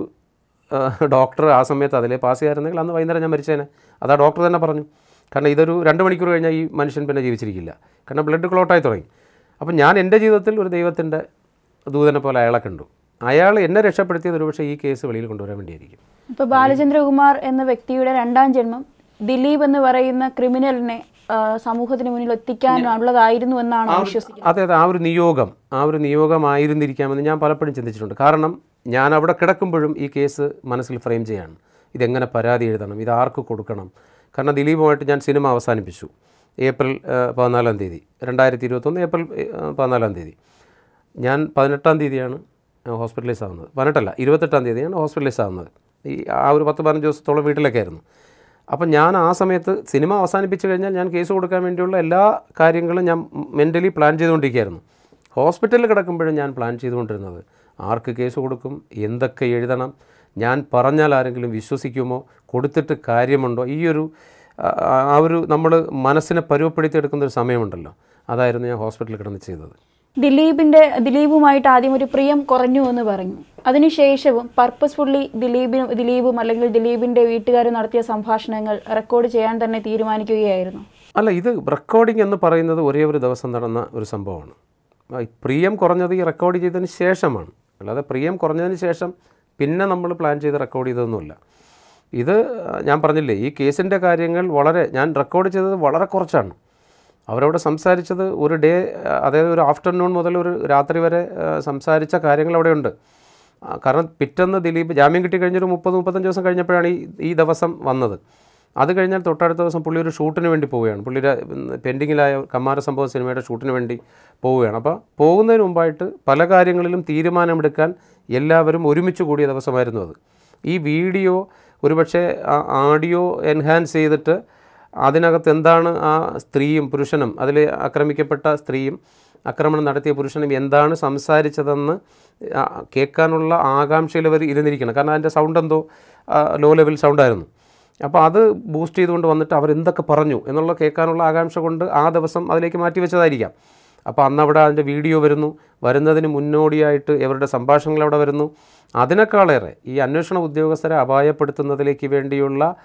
ഡോക്ടർ ആ സമയത്ത് അതിലെ പാസ് ചെയ്യായിരുന്നെങ്കിൽ അന്ന് വൈകുന്നേരം ഞാൻ മരിച്ചേനെ അതാ ഡോക്ടർ തന്നെ പറഞ്ഞു കാരണം ഇതൊരു രണ്ട് മണിക്കൂർ കഴിഞ്ഞാൽ ഈ മനുഷ്യൻ പിന്നെ ജീവിച്ചിരിക്കില്ല കാരണം ബ്ലഡ് ക്ലോട്ടായി തുടങ്ങി അപ്പം ഞാൻ എൻ്റെ ജീവിതത്തിൽ ഒരു ദൈവത്തിൻ്റെ ദൂതനെ പോലെ അയാളെ കണ്ടു അയാൾ എന്നെ രക്ഷപ്പെടുത്തിയത് ഒരുപക്ഷെ ഈ കേസ് വെളിയിൽ കൊണ്ടുവരാൻ വേണ്ടിയായിരിക്കും ഇപ്പോൾ ബാലചന്ദ്രകുമാർ എന്ന വ്യക്തിയുടെ രണ്ടാം ജന്മം ദിലീപ് എന്ന് പറയുന്ന ക്രിമിനലിനെ ആ, സമൂഹത്തിന് മുന്നിൽ എത്തിക്കാനുള്ളതായിരുന്നു എന്നാണ് വിശ്വസിക്കുന്നത് അതെ അതെ ആ ഒരു നിയോഗം ആ ഒരു നിയോഗമായിരുന്നിരിക്കാമെന്ന് ഞാൻ പലപ്പോഴും ചിന്തിച്ചിട്ടുണ്ട് കാരണം ഞാൻ അവിടെ കിടക്കുമ്പോഴും ഈ കേസ് മനസ്സിൽ ഫ്രെയിം ചെയ്യാണ് ഇതെങ്ങനെ പരാതി എഴുതണം ഇത് ആർക്ക് കൊടുക്കണം കാരണം ദിലീപുമായിട്ട് ഞാൻ സിനിമ അവസാനിപ്പിച്ചു ഏപ്രിൽ ആ, പതിനാലാം തീയതി രണ്ടായിരത്തി ഇരുപത്തൊന്ന് ഏപ്രിൽ ആ, പതിനാലാം തീയതി ഞാൻ പതിനെട്ടാം തീയതിയാണ് ഹോസ്പിറ്റലൈസ് ആവുന്നത് പതിനെട്ടല്ല ഇരുപത്തെട്ടാം തീയതിയാണ് ഹോസ്പിറ്റലൈസ് ആവുന്നത് ഈ ആ ഒരു പത്ത് പതിനഞ്ച് ദിവസത്തോളം വീട്ടിലൊക്കെ ആയിരുന്നു അപ്പം ഞാൻ ആ സമയത്ത് സിനിമ അവസാനിപ്പിച്ച് കഴിഞ്ഞാൽ ഞാൻ കേസ് കൊടുക്കാൻ വേണ്ടിയുള്ള എല്ലാ കാര്യങ്ങളും ഞാൻ മെൻ്റലി പ്ലാൻ ചെയ്തുകൊണ്ടിരിക്കുകയായിരുന്നു ഹോസ്പിറ്റലിൽ കിടക്കുമ്പോഴും ഞാൻ പ്ലാൻ ചെയ്തുകൊണ്ടിരുന്നത് ആർക്ക് കേസ് കൊടുക്കും എന്തൊക്കെ എഴുതണം ഞാൻ പറഞ്ഞാൽ ആരെങ്കിലും വിശ്വസിക്കുമോ കൊടുത്തിട്ട് കാര്യമുണ്ടോ ഈ ഒരു ആ, ആ ഒരു നമ്മൾ മനസ്സിനെ പരുവപ്പെടുത്തിയെടുക്കുന്ന ഒരു സമയമുണ്ടല്ലോ അതായിരുന്നു ഞാൻ ഹോസ്പിറ്റലിൽ കിടന്ന് ചെയ്തത് ദിലീപിന്റെ ദിലീപുമായിട്ട് ആദ്യം ഒരു പ്രിയം കുറഞ്ഞു എന്ന് പറഞ്ഞു അതിനുശേഷവും പർപ്പസ്ഫുള്ളി ദിലീപിനും ദിലീപും അല്ലെങ്കിൽ ദിലീപിന്റെ വീട്ടുകാർ നടത്തിയ സംഭാഷണങ്ങൾ റെക്കോർഡ് ചെയ്യാൻ തന്നെ തീരുമാനിക്കുകയായിരുന്നു അല്ല ഇത് റെക്കോർഡിംഗ് എന്ന് പറയുന്നത് ഒരേ ഒരു ദിവസം നടന്ന ഒരു സംഭവമാണ് ആ, ഈ പ്രിയം കുറഞ്ഞത് ഈ റെക്കോർഡ് ചെയ്തതിന് ശേഷമാണ് അല്ലാതെ പ്രിയം കുറഞ്ഞതിന് ശേഷം പിന്നെ നമ്മൾ പ്ലാൻ ചെയ്ത് റെക്കോർഡ് ചെയ്തതൊന്നുമില്ല ഇത് ആ, ഞാൻ പറഞ്ഞില്ലേ ഈ കേസിൻ്റെ കാര്യങ്ങൾ വളരെ ഞാൻ റെക്കോർഡ് ചെയ്തത് വളരെ കുറച്ചാണ് അവരവിടെ സംസാരിച്ചത് ഒരു ഡേ അതായത് ഒരു ആഫ്റ്റർനൂൺ മുതൽ ഒരു രാത്രി വരെ ആ, സംസാരിച്ച കാര്യങ്ങൾ അവിടെയുണ്ട് ആ, കാരണം പിറ്റേന്ന് ദിലീപ് ജാമ്യം കിട്ടി കഴിഞ്ഞൊരു മുപ്പത് മുപ്പത്തഞ്ച് ദിവസം കഴിഞ്ഞപ്പോഴാണ് ഈ ഈ ദിവസം വന്നത് അത് കഴിഞ്ഞാൽ തൊട്ടടുത്ത ദിവസം പുള്ളി ഒരു ഷൂട്ടിന് വേണ്ടി പോവുകയാണ് പുള്ളിയുടെ പെൻഡിങ്ങിലായ കമ്മാര സംഭവ സിനിമയുടെ ഷൂട്ടിന് വേണ്ടി പോവുകയാണ് അപ്പോൾ പോകുന്നതിന് മുമ്പായിട്ട് പല കാര്യങ്ങളിലും തീരുമാനമെടുക്കാൻ എല്ലാവരും ഒരുമിച്ച് കൂടിയ ദിവസമായിരുന്നു അത് ഈ വീഡിയോ ഒരുപക്ഷെ ആ ആഡിയോ എൻഹാൻസ് ചെയ്തിട്ട് അതിനകത്ത് എന്താണ് ആ സ്ത്രീയും പുരുഷനും അതിൽ ആക്രമിക്കപ്പെട്ട സ്ത്രീയും ആക്രമണം നടത്തിയ പുരുഷനും എന്താണ് സംസാരിച്ചതെന്ന് ആ, കേൾക്കാനുള്ള ആകാംക്ഷയിൽ അവർ ഇരുന്നിരിക്കണം കാരണം അതിൻ്റെ സൗണ്ട് എന്തോ ലോ ലെവൽ സൗണ്ടായിരുന്നു അപ്പോൾ അത് ബൂസ്റ്റ് ചെയ്തുകൊണ്ട് വന്നിട്ട് അവരെന്തൊക്കെ പറഞ്ഞു എന്നുള്ള കേൾക്കാനുള്ള ആകാംക്ഷ കൊണ്ട് ആ ദിവസം അതിലേക്ക് മാറ്റി വെച്ചതായിരിക്കാം അപ്പോൾ അന്ന് അവിടെ അതിൻ്റെ വീഡിയോ വരുന്നു വരുന്നതിന് മുന്നോടിയായിട്ട് ഇവരുടെ സംഭാഷണങ്ങൾ അവിടെ വരുന്നു അതിനേക്കാളേറെ ഈ അന്വേഷണ ഉദ്യോഗസ്ഥരെ അപായപ്പെടുത്തുന്നതിലേക്ക് വേണ്ടിയുള്ള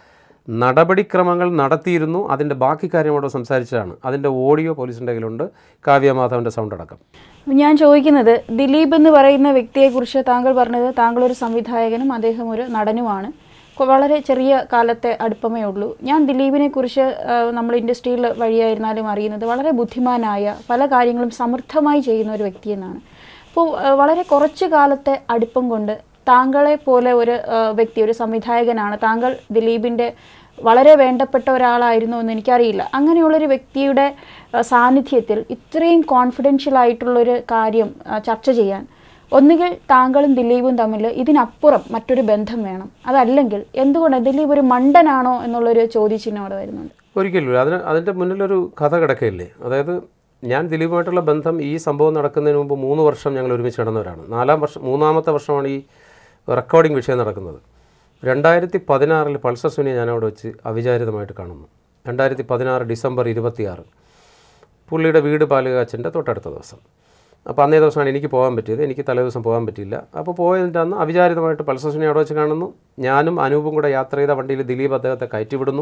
നടപടിക്രമങ്ങൾ നടത്തിയിരുന്നു അതിൻ്റെ ബാക്കി കാര്യം അവിടെ സംസാരിച്ചതാണ് അതിൻ്റെ ഓഡിയോ പോലീസിൻ്റെ കയ്യിലുണ്ട് കാവ്യ മാധവൻ്റെ സൗണ്ട് അടക്കം ഞാൻ ചോദിക്കുന്നത് ദിലീപ് എന്ന് പറയുന്ന വ്യക്തിയെക്കുറിച്ച് താങ്കൾ പറഞ്ഞത് താങ്കൾ ഒരു സംവിധായകനും അദ്ദേഹം ഒരു നടനുമാണ് കൊ- വളരെ ചെറിയ കാലത്തെ അടുപ്പമേ ഉള്ളൂ ഞാൻ ദിലീപിനെ കുറിച്ച് നമ്മൾ ഇൻഡസ്ട്രിയിൽ വഴിയായിരുന്നാലും അറിയുന്നത് വളരെ ബുദ്ധിമാനായ പല കാര്യങ്ങളും സമർത്ഥമായി ചെയ്യുന്ന ഒരു വ്യക്തിയെന്നാണ് അപ്പോൾ വളരെ കുറച്ച് കാലത്തെ അടുപ്പം കൊണ്ട് താങ്കളെ പോലെ ഒരു ആ, വ്യക്തി ഒരു സംവിധായകനാണ് താങ്കൾ ദിലീപിൻ്റെ വളരെ വേണ്ടപ്പെട്ട ഒരാളായിരുന്നു എന്ന് എനിക്കറിയില്ല അങ്ങനെയുള്ളൊരു വ്യക്തിയുടെ ആ, സാന്നിധ്യത്തിൽ ഇത്രയും കോൺഫിഡൻഷ്യൽ ആയിട്ടുള്ളൊരു കാര്യം ആ, ചർച്ച ചെയ്യാൻ ഒന്നുകിൽ താങ്കളും ദിലീപും തമ്മിൽ ഇതിനപ്പുറം മറ്റൊരു ബന്ധം വേണം അതല്ലെങ്കിൽ എന്തുകൊണ്ട് ദിലീപ് ഒരു മണ്ടനാണോ എന്നുള്ളൊരു ചോദ്യചിഹ്നം അവിടെ വരുന്നുണ്ട് ഒരിക്കലും അതിന് അതിൻ്റെ മുന്നിലൊരു കഥ കിടക്കയില്ലേ അതായത് ഞാൻ ദിലീപുമായിട്ടുള്ള ബന്ധം ഈ സംഭവം നടക്കുന്നതിന് മുമ്പ് മൂന്ന് വർഷം ഞങ്ങൾ ഒരുമിച്ച് നടന്നവരാണ് നാലാം വർഷം മൂന്നാമത്തെ വർഷമാണ് ഈ റെക്കോർഡിംഗ് വിഷയം നടക്കുന്നത് രണ്ടായിരത്തി പതിനാറിൽ പൾസർ സുനിയെ ഞാൻ അവിടെ വെച്ച് അവിചാരിതമായിട്ട് കാണുന്നു രണ്ടായിരത്തി പതിനാറ് ഡിസംബർ ഇരുപത്തിയാറ് പുള്ളിയുടെ വീട് പാലുകാച്ചൻ്റെ തൊട്ടടുത്ത ദിവസം അപ്പോൾ അന്നേ ദിവസമാണ് എനിക്ക് പോകാൻ പറ്റിയത് എനിക്ക് തലേദിവസം പോകാൻ പറ്റിയില്ല അപ്പോൾ പോയതിൻ്റെ അന്ന് അവിചാരിതമായിട്ട് പൾസർ സുനി അവിടെ വെച്ച് കാണുന്നു ഞാനും അനൂപും കൂടെ യാത്ര ചെയ്ത വണ്ടിയിൽ ദിലീപ് അദ്ദേഹത്തെ കയറ്റിവിടുന്നു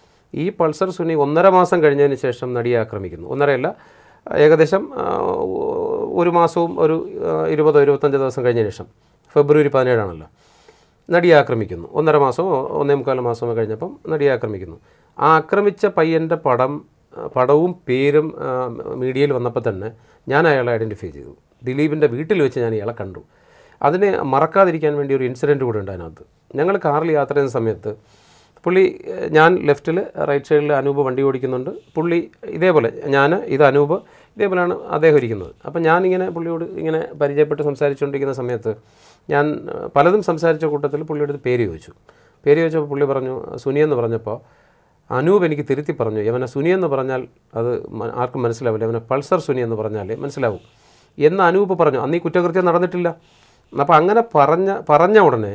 ഈ പൾസർ സുനി ഒന്നര മാസം കഴിഞ്ഞതിന് ശേഷം നടിയെ ആക്രമിക്കുന്നു ഒന്നരയല്ല ഏകദേശം ആ, ഒരു മാസവും ഒരു ആ, ഇരുപതോ ഇരുപത്തഞ്ചോ ദിവസം കഴിഞ്ഞതിന് ശേഷം ഫെബ്രുവരി പതിനേഴാണല്ലോ നടിയെ ആക്രമിക്കുന്നു ഒന്നര മാസമോ ഒന്നേ മുക്കാൽ മാസമോ കഴിഞ്ഞപ്പം നടിയെ ആക്രമിക്കുന്നു ആ ആക്രമിച്ച പയ്യൻ്റെ പടം ആ, പടവും പേരും ആ, മീഡിയയിൽ വന്നപ്പോൾ തന്നെ ഞാൻ അയാളെ ഐഡൻറ്റിഫൈ ചെയ്തു ദിലീപിൻ്റെ വീട്ടിൽ വെച്ച് ഞാൻ ഇയാളെ കണ്ടു അതിനെ മറക്കാതിരിക്കാൻ വേണ്ടി ഒരു ഇൻസിഡൻറ്റ് കൂടെ ഉണ്ട് അതിനകത്ത് ഞങ്ങൾ കാറിൽ യാത്ര ചെയ്യുന്ന സമയത്ത് പുള്ളി ഏഹ്, ഞാൻ ലെഫ്റ്റിൽ റൈറ്റ് സൈഡിൽ അനൂപ് വണ്ടി ഓടിക്കുന്നുണ്ട് പുള്ളി ഇതേപോലെ ഞാൻ ഇത് അനൂപ് ഇതേപോലെയാണ് അദ്ദേഹം ഇരിക്കുന്നത് അപ്പം ഞാനിങ്ങനെ പുള്ളിയോട് ഇങ്ങനെ പരിചയപ്പെട്ട് സംസാരിച്ചുകൊണ്ടിരിക്കുന്ന സമയത്ത് ഞാൻ ഏഹ്, പലതും സംസാരിച്ച കൂട്ടത്തിൽ പുള്ളിയുടെ അടുത്ത് പേര് ചോദിച്ചു പേര് ചോദിച്ചപ്പോൾ പുള്ളി പറഞ്ഞു സുനി എന്ന് പറഞ്ഞപ്പോൾ അനൂപ് എനിക്ക് തിരുത്തി പറഞ്ഞു ഇവനെ സുനി എന്ന് പറഞ്ഞാൽ അത് മ- ആർക്കും മനസ്സിലാവില്ല ഇവനെ പൾസർ സുനി എന്ന് പറഞ്ഞാലേ മനസ്സിലാവും എന്ന് അനൂപ് പറഞ്ഞു അന്ന് ഈ കുറ്റകൃത്യം നടന്നിട്ടില്ല അപ്പോൾ അങ്ങനെ പറഞ്ഞ പറഞ്ഞ ഉടനെ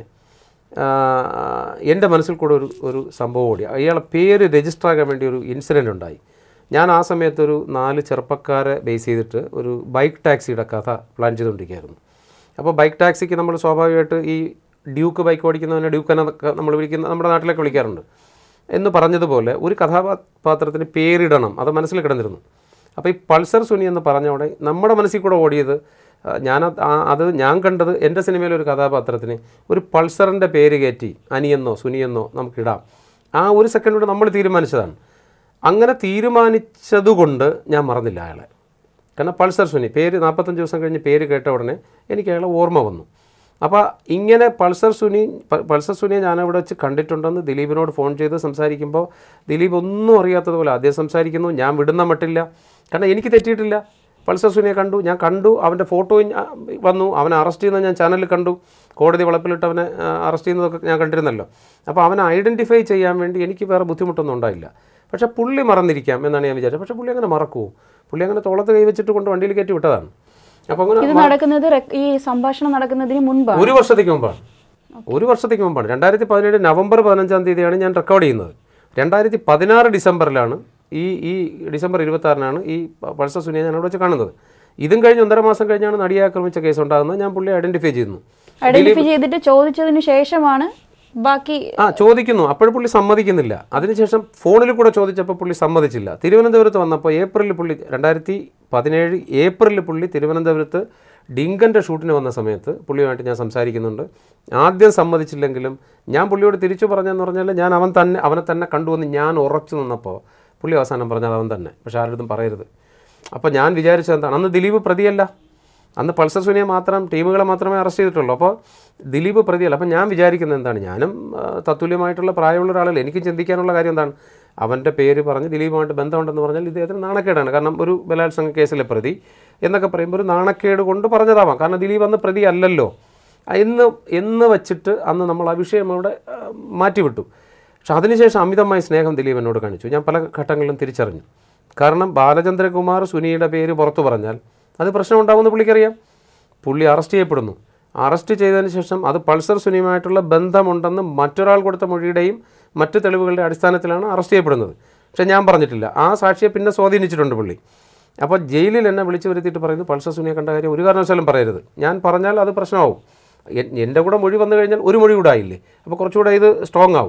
ആഹ് എൻ്റെ മനസ്സിൽ കൂടെ ഒരു ഒരു സംഭവം ഓടി അയാളെ പേര് രജിസ്റ്റർ ആകാൻ വേണ്ടി ഒരു ഇൻസിഡൻ്റ് ഉണ്ടായി ഞാൻ ആ സമയത്ത് ഒരു നാല് ചെറുപ്പക്കാരെ ബേസ് ചെയ്തിട്ട് ഒരു ബൈക്ക് ടാക്സിയുടെ കഥ പ്ലാൻ ചെയ്തുകൊണ്ടിരിക്കുകയായിരുന്നു അപ്പോൾ ബൈക്ക് ടാക്സിക്ക് നമ്മൾ സ്വാഭാവികമായിട്ട് ഈ ഡ്യൂക്ക് ബൈക്ക് ഓടിക്കുന്നവനെ ഡ്യൂക്ക് എന്നൊക്കെ നമ്മൾ വിളിക്കുന്ന നമ്മുടെ നാട്ടിലൊക്കെ വിളിക്കാറുണ്ട് എന്ന് പറഞ്ഞതുപോലെ ഒരു കഥാപാത്രത്തിന് പേരിടണം അത് മനസ്സിൽ കിടന്നിരുന്നു അപ്പോൾ ഈ പൾസർ സുനി എന്ന് പറഞ്ഞോടെ നമ്മുടെ മനസ്സിൽ കൂടെ ഓടിയത് ആ, ഞാൻ അത് ആ- അത് ഞാൻ കണ്ടത് എൻ്റെ സിനിമയിലെ ഒരു കഥാപാത്രത്തിന് ഒരു പൾസറിൻ്റെ പേര് കയറ്റി അനിയെന്നോ സുനിയെന്നോ നമുക്കിടാം ആ ഒരു സെക്കൻഡ് കൊണ്ട് നമ്മൾ തീരുമാനിച്ചതാണ് അങ്ങനെ തീരുമാനിച്ചതുകൊണ്ട് ഞാൻ മറന്നില്ല അയാളെ കാരണം പൾസർ സുനി പേര് നാൽപ്പത്തഞ്ച് ദിവസം കഴിഞ്ഞ് പേര് കേട്ട ഉടനെ എനിക്ക് അയാളെ ഓർമ്മ വന്നു അപ്പോൾ ഇങ്ങനെ പൾസർ സുനി പ- പൾസർ സുനിയെ ഞാൻ അവിടെ വെച്ച് കണ്ടിട്ടുണ്ടെന്ന് ദിലീപിനോട് ഫോൺ ചെയ്ത് സംസാരിക്കുമ്പോൾ ദിലീപ് ഒന്നും അറിയാത്തതുപോലെ ആദ്യം സംസാരിക്കുന്നു ഞാൻ വിടുന്ന മട്ടില്ല കാരണം എനിക്ക് തെറ്റിയിട്ടില്ല പൾസർ സുനിയെ കണ്ടു ഞാൻ കണ്ടു അവൻ്റെ ഫോട്ടോയും ഞാൻ വന്നു അവനെ അറസ്റ്റ് ചെയ്യുന്നത് ഞാൻ ചാനലിൽ കണ്ടു കോടതി വളപ്പിലിട്ട് അവനെ അറസ്റ്റ് ചെയ്യുന്നതൊക്കെ ഞാൻ കണ്ടിരുന്നല്ലോ അപ്പോൾ അവനെ ഐഡൻറ്റിഫൈ ചെയ്യാൻ വേണ്ടി എനിക്ക് വേറെ ബുദ്ധിമുട്ടൊന്നും ഉണ്ടായില്ല പക്ഷേ പുള്ളി മറന്നിരിക്കാം എന്നാണ് ഞാൻ വിചാരിച്ചത് പക്ഷേ പുള്ളി അങ്ങനെ മറക്കുമോ പുള്ളി അങ്ങനെ തോളത്ത് കൈ വെച്ചിട്ട് കൊണ്ട് വണ്ടിയിൽ കയറ്റി വിട്ടതാണ് അപ്പോൾ അങ്ങനെ ഇത് നടക്കുന്നത് റെക്- ഈ സംഭാഷണം നടക്കുന്നതിന് മുൻപാണ് ഒരു വർഷത്തേക്ക് മുമ്പാണ് ഒരു വർഷത്തേക്ക് മുമ്പാണ് രണ്ടായിരത്തി പതിനേഴ് നവംബർ പതിനഞ്ചാം തീയതിയാണ് ഞാൻ റെക്കോർഡ് ചെയ്യുന്നത് രണ്ടായിരത്തി പതിനാറ് ഡിസംബറിലാണ് ഈ ഈ ഡിസംബർ ഇരുപത്താറിനാണ് ഈ പ- പൾസർ സുനിയെ ഞാൻ അവിടെ വെച്ച് കാണുന്നത് ഇതും കഴിഞ്ഞ് ഒന്നര മാസം കഴിഞ്ഞാണ് നടിയെ ആക്രമിച്ച കേസ് ഉണ്ടാകുന്നത് ഞാൻ പുള്ളിയെ ഐഡൻറ്റിഫൈ ചെയ്യുന്നു ഐഡന്റിഫൈ ചെയ്തിട്ട് ചോദിച്ചതിന് ശേഷമാണ് ബാക്കി ആ ചോദിക്കുന്നു അപ്പോഴും പുള്ളി സമ്മതിക്കുന്നില്ല അതിനുശേഷം ഫോണിൽ കൂടെ ചോദിച്ചപ്പോൾ പുള്ളി സമ്മതിച്ചില്ല തിരുവനന്തപുരത്ത് വന്നപ്പോൾ ഏപ്രിലിൽ പുള്ളി രണ്ടായിരത്തി പതിനേഴ് ഏപ്രിലിൽ പുള്ളി തിരുവനന്തപുരത്ത് ഡിങ്കൻ്റെ ഷൂട്ടിന് വന്ന സമയത്ത് പുള്ളിയുമായിട്ട് ഞാൻ സംസാരിക്കുന്നുണ്ട് ആദ്യം സമ്മതിച്ചില്ലെങ്കിലും ഞാൻ പുള്ളിയോട് തിരിച്ചു പറഞ്ഞതെന്ന് പറഞ്ഞാൽ ഞാൻ അവൻ തന്നെ അവനെ തന്നെ കണ്ടുവന്ന് ഞാൻ ഉറച്ചു നിന്നപ്പോൾ പുള്ളി അവസാനം പറഞ്ഞത് അവൻ തന്നെ പക്ഷേ ആരുടെ പറയരുത് അപ്പോൾ ഞാൻ വിചാരിച്ചത് എന്താണ് അന്ന് ദിലീപ് പ്രതിയല്ല അന്ന് പൾസർ സുനിയെ മാത്രം ടീമുകളെ മാത്രമേ അറസ്റ്റ് ചെയ്തിട്ടുള്ളൂ അപ്പോൾ ദിലീപ് പ്രതിയല്ല അപ്പം ഞാൻ വിചാരിക്കുന്നത് എന്താണ് ഞാനും ആ, തത്തുല്യമായിട്ടുള്ള പ്രായമുള്ള ഒരാളല്ലേ എനിക്ക് ചിന്തിക്കാനുള്ള കാര്യം എന്താണ് അവൻ്റെ പേര് പറഞ്ഞ് ദിലീപുമായിട്ട് ബന്ധമുണ്ടെന്ന് പറഞ്ഞാൽ ഇദ്ദേഹത്തിന് നാണക്കേടാണ് കാരണം ഒരു ബലാത്സംഗ കേസിലെ പ്രതി എന്നൊക്കെ പറയുമ്പോൾ ഒരു നാണക്കേട് കൊണ്ട് പറഞ്ഞതാവാം കാരണം ദിലീപ് അന്ന് പ്രതി അല്ലല്ലോ ആ, എന്ന് എന്ന് വെച്ചിട്ട് അന്ന് നമ്മൾ ആ വിഷയം അവിടെ ആ, മാറ്റിവിട്ടു പക്ഷെ അതിനുശേഷം അമിതമായ സ്നേഹം ദിലീപ് എന്നോട് കാണിച്ചു ഞാൻ പല ഘട്ടങ്ങളിലും തിരിച്ചറിഞ്ഞു കാരണം ബാലചന്ദ്രകുമാർ സുനിയുടെ പേര് പുറത്തു പറഞ്ഞാൽ അത് പ്രശ്നമുണ്ടാകുമെന്ന് പുള്ളിക്കറിയാം പുള്ളി അറസ്റ്റ് ചെയ്യപ്പെടുന്നു അറസ്റ്റ് ചെയ്തതിന് ശേഷം അത് പൾസർ സുനിയുമായിട്ടുള്ള ബന്ധമുണ്ടെന്ന് മറ്റൊരാൾ കൊടുത്ത മൊഴിയുടെയും മറ്റ് തെളിവുകളുടെ അടിസ്ഥാനത്തിലാണ് അറസ്റ്റ് ചെയ്യപ്പെടുന്നത് പക്ഷേ ഞാൻ പറഞ്ഞിട്ടില്ല ആ സാക്ഷിയെ പിന്നെ സ്വാധീനിച്ചിട്ടുണ്ട് പുള്ളി അപ്പോൾ ജയിലിൽ എന്നെ വിളിച്ചു വരുത്തിയിട്ട് പറയുന്നു പൾസർ സുനിയെ കണ്ട കാര്യം ഒരു കാരണവശാലും പറയരുത് ഞാൻ പറഞ്ഞാൽ അത് പ്രശ്നമാവും എൻ- എൻ്റെ കൂടെ മൊഴി വന്നു കഴിഞ്ഞാൽ ഒരു മൊഴി കൂടെ ആയില്ലേ അപ്പോൾ കുറച്ചുകൂടെ ഇത് സ്ട്രോങ് ആവും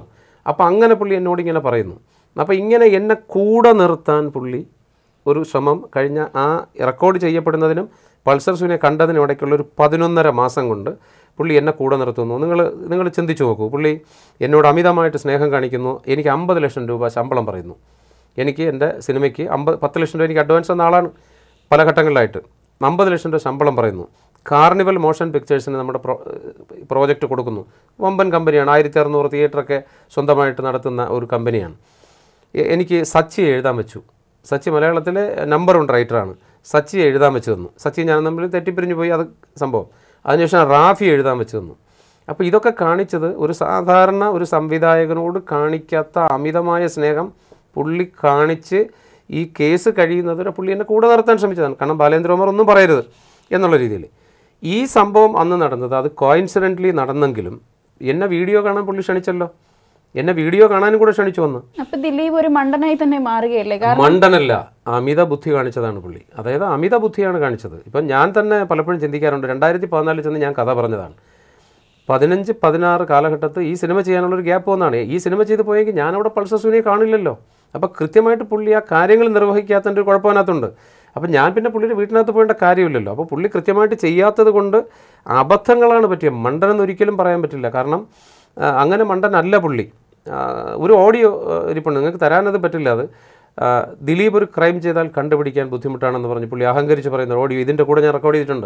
അപ്പോൾ അങ്ങനെ പുള്ളി എന്നോട് ഇങ്ങനെ പറയുന്നു അപ്പോൾ ഇങ്ങനെ എന്നെ കൂടെ നിർത്താൻ പുള്ളി ഒരു ശ്രമം കഴിഞ്ഞ ആ റെക്കോർഡ് ചെയ്യപ്പെടുന്നതിനും പൾസർ സുനെ കണ്ടതിനും ഇടയ്ക്കുള്ള ഒരു പതിനൊന്നര മാസം കൊണ്ട് പുള്ളി എന്നെ കൂടെ നിർത്തുന്നു നിങ്ങൾ നിങ്ങൾ ചിന്തിച്ചു നോക്കൂ പുള്ളി എന്നോട് അമിതമായിട്ട് സ്നേഹം കാണിക്കുന്നു എനിക്ക് അമ്പത് ലക്ഷം രൂപ ശമ്പളം പറയുന്നു എനിക്ക് എൻ്റെ സിനിമയ്ക്ക് അമ്പത് പത്ത് ലക്ഷം രൂപ എനിക്ക് അഡ്വാൻസ് തന്ന ആളാണ് പല ഘട്ടങ്ങളിലായിട്ട് അമ്പത് ലക്ഷം രൂപ ശമ്പളം പറയുന്നു കാർണിവൽ മോഷൻ പിക്ചേഴ്സിന് നമ്മുടെ പ്രോ പ്രോജക്റ്റ് കൊടുക്കുന്നു വമ്പൻ കമ്പനിയാണ് ആയിരത്തി അറുന്നൂറ് തിയേറ്ററൊക്കെ സ്വന്തമായിട്ട് നടത്തുന്ന ഒരു കമ്പനിയാണ് എ- എനിക്ക് സച്ചി എഴുതാൻ വെച്ചു സച്ചി മലയാളത്തിലെ നമ്പർ വൺ റൈറ്ററാണ് സച്ചി എഴുതാൻ വെച്ച് തന്നു സച്ചി ഞാൻ തമ്മിൽ തെറ്റിപ്പിരിഞ്ഞു പോയി അത് സംഭവം അതിനുശേഷം റാഫി എഴുതാൻ വെച്ച് തന്നു അപ്പോൾ ഇതൊക്കെ കാണിച്ചത് ഒരു സാധാരണ ഒരു സംവിധായകനോട് കാണിക്കാത്ത അമിതമായ സ്നേഹം പുള്ളി കാണിച്ച് ഈ കേസ് കഴിയുന്നതുവരെ പുള്ളി എന്നെ കൂടെ നിർത്താൻ ശ്രമിച്ചതാണ് കാരണം ബാലേന്ദ്രകുമാർ ഒന്നും പറയരുത് എന്നുള്ള രീതിയിൽ ഈ സംഭവം അന്ന് നടന്നത് അത് കോയിൻസിഡൻ്റലി നടന്നെങ്കിലും എന്നെ വീഡിയോ കാണാൻ പുള്ളി ക്ഷണിച്ചല്ലോ എന്നെ വീഡിയോ കാണാനും കൂടെ ക്ഷണിച്ചു വന്ന് അപ്പൊ ദിലീപ് ഒരു മണ്ടനായി തന്നെ മാറുകയല്ലേ കാരണം മണ്ടനല്ല അമിത ബുദ്ധി കാണിച്ചതാണ് പുള്ളി അതായത് അമിത ബുദ്ധിയാണ് കാണിച്ചത് ഇപ്പം ഞാൻ തന്നെ പലപ്പോഴും ചിന്തിക്കാറുണ്ട് രണ്ടായിരത്തി പതിനാലിൽ ചെന്ന് ഞാൻ കഥ പറഞ്ഞതാണ് പതിനഞ്ച് പതിനാറ് കാലഘട്ടത്ത് ഈ സിനിമ ചെയ്യാനുള്ളൊരു ഗ്യാപ്പ് വന്നാണ് ഈ സിനിമ ചെയ്ത് പോയെങ്കിൽ ഞാൻ അവിടെ പൾസർ സുനിയെ കാണില്ലല്ലോ അപ്പോൾ കൃത്യമായിട്ട് പുള്ളി ആ കാര്യങ്ങൾ നിർവഹിക്കാത്തതിൻ്റെ ഒരു കുഴപ്പത്തിനകത്തുണ്ട് അപ്പം ഞാൻ പിന്നെ പുള്ളിയുടെ വീട്ടിനകത്ത് പോകേണ്ട കാര്യമില്ലല്ലോ അപ്പോൾ പുള്ളി കൃത്യമായിട്ട് ചെയ്യാത്തത് കൊണ്ട് അബദ്ധങ്ങളാണ് പറ്റിയത് മണ്ടനെന്ന് ഒരിക്കലും പറയാൻ പറ്റില്ല കാരണം ആ, അങ്ങനെ മണ്ടനല്ല പുള്ളി ആ, ഒരു ഓഡിയോ ആ, ഇരിപ്പുണ്ട് നിങ്ങൾക്ക് തരാനത് പറ്റില്ല അത് ആ, ദിലീപ് ഒരു ക്രൈം ചെയ്താൽ കണ്ടുപിടിക്കാൻ ബുദ്ധിമുട്ടാണെന്ന് പറഞ്ഞ് പുള്ളി അഹങ്കരിച്ച് പറയുന്ന ഓഡിയോ ഇതിൻ്റെ കൂടെ ഞാൻ റെക്കോർഡ് ചെയ്തിട്ടുണ്ട്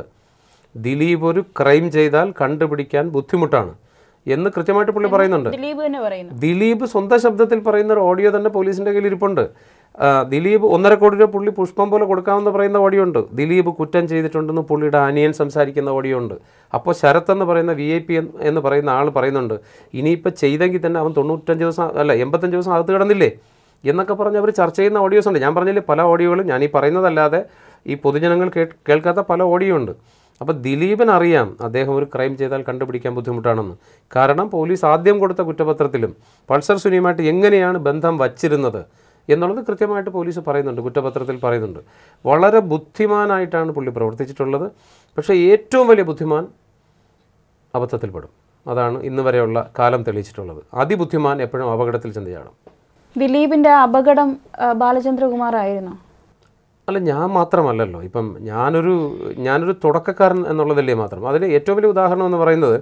ദിലീപ് ഒരു ക്രൈം ചെയ്താൽ കണ്ടുപിടിക്കാൻ ബുദ്ധിമുട്ടാണ് എന്ന് കൃത്യമായിട്ട് പുള്ളി പറയുന്നുണ്ട് ദിലീപ് തന്നെ പറയുന്നു ദിലീപ് സ്വന്തം ശബ്ദത്തിൽ പറയുന്ന ഒരു ഓഡിയോ തന്നെ പോലീസിൻ്റെ കയ്യിൽ ഇരിപ്പുണ്ട് ആ, ദിലീപ് ഒന്നര കോടി രൂപ പുള്ളി പുഷ്പം പോലെ കൊടുക്കാമെന്ന് പറയുന്ന ഓഡിയോ ഉണ്ട് ദിലീപ് കുറ്റം ചെയ്തിട്ടുണ്ടെന്ന് പുള്ളിയുടെ അനിയൻ സംസാരിക്കുന്ന ഓഡിയോ ഉണ്ട് അപ്പോൾ ശരത് എന്ന് പറയുന്ന വി ഐ പി എന്ന് പറയുന്ന ആൾ പറയുന്നുണ്ട് ഇനിയിപ്പോൾ ചെയ്തെങ്കിൽ തന്നെ അവൻ തൊണ്ണൂറ്റഞ്ച് ദിവസം അല്ല എൺപത്തഞ്ച് ദിവസം അകത്ത് കിടന്നില്ലേ എന്നൊക്കെ പറഞ്ഞ് അവർ ചർച്ച ചെയ്യുന്ന ഓഡിയോസ് ഉണ്ട് ഞാൻ പറഞ്ഞില്ലേ പല ഓഡിയോകളും ഞാൻ ഈ പറയുന്നതല്ലാതെ ഈ പൊതുജനങ്ങൾ കേ കേൾക്കാത്ത പല ഓഡിയോ ഉണ്ട് അപ്പോൾ ദിലീപിന് അറിയാം അദ്ദേഹം ഒരു ക്രൈം ചെയ്താൽ കണ്ടുപിടിക്കാൻ ബുദ്ധിമുട്ടാണെന്ന് കാരണം പോലീസ് ആദ്യം കൊടുത്ത കുറ്റപത്രത്തിലും പൾസർ സുനിയുമായിട്ട് എങ്ങനെയാണ് ബന്ധം വച്ചിരുന്നത് എന്നുള്ളത് കൃത്യമായിട്ട് പോലീസ് പറയുന്നുണ്ട് കുറ്റപത്രത്തിൽ പറയുന്നുണ്ട് വളരെ ബുദ്ധിമാനായിട്ടാണ് പുള്ളി പ്രവർത്തിച്ചിട്ടുള്ളത് പക്ഷേ ഏറ്റവും വലിയ ബുദ്ധിമാൻ അബദ്ധത്തിൽപ്പെടും അതാണ് ഇന്ന് വരെയുള്ള കാലം തെളിയിച്ചിട്ടുള്ളത് അതിബുദ്ധിമാൻ എപ്പോഴും അപകടത്തിൽ ചെന്ന് ചാടും ദിലീപിന്റെ അപകടം ആ, ബാലചന്ദ്രകുമാർ ആയിരുന്നു അല്ല ഞാൻ മാത്രമല്ലല്ലോ ഇപ്പം ഞാനൊരു ഞാനൊരു തുടക്കക്കാരൻ എന്നുള്ളതല്ലേ മാത്രം അതിൽ ഏറ്റവും വലിയ ഉദാഹരണം എന്ന് പറയുന്നത്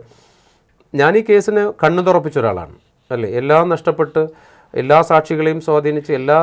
ഞാൻ ഈ കേസിന് കണ്ണു തുറപ്പിച്ച ഒരാളാണ് അല്ലേ എല്ലാം നഷ്ടപ്പെട്ട് എല്ലാ സാക്ഷികളെയും സ്വാധീനിച്ച് എല്ലാ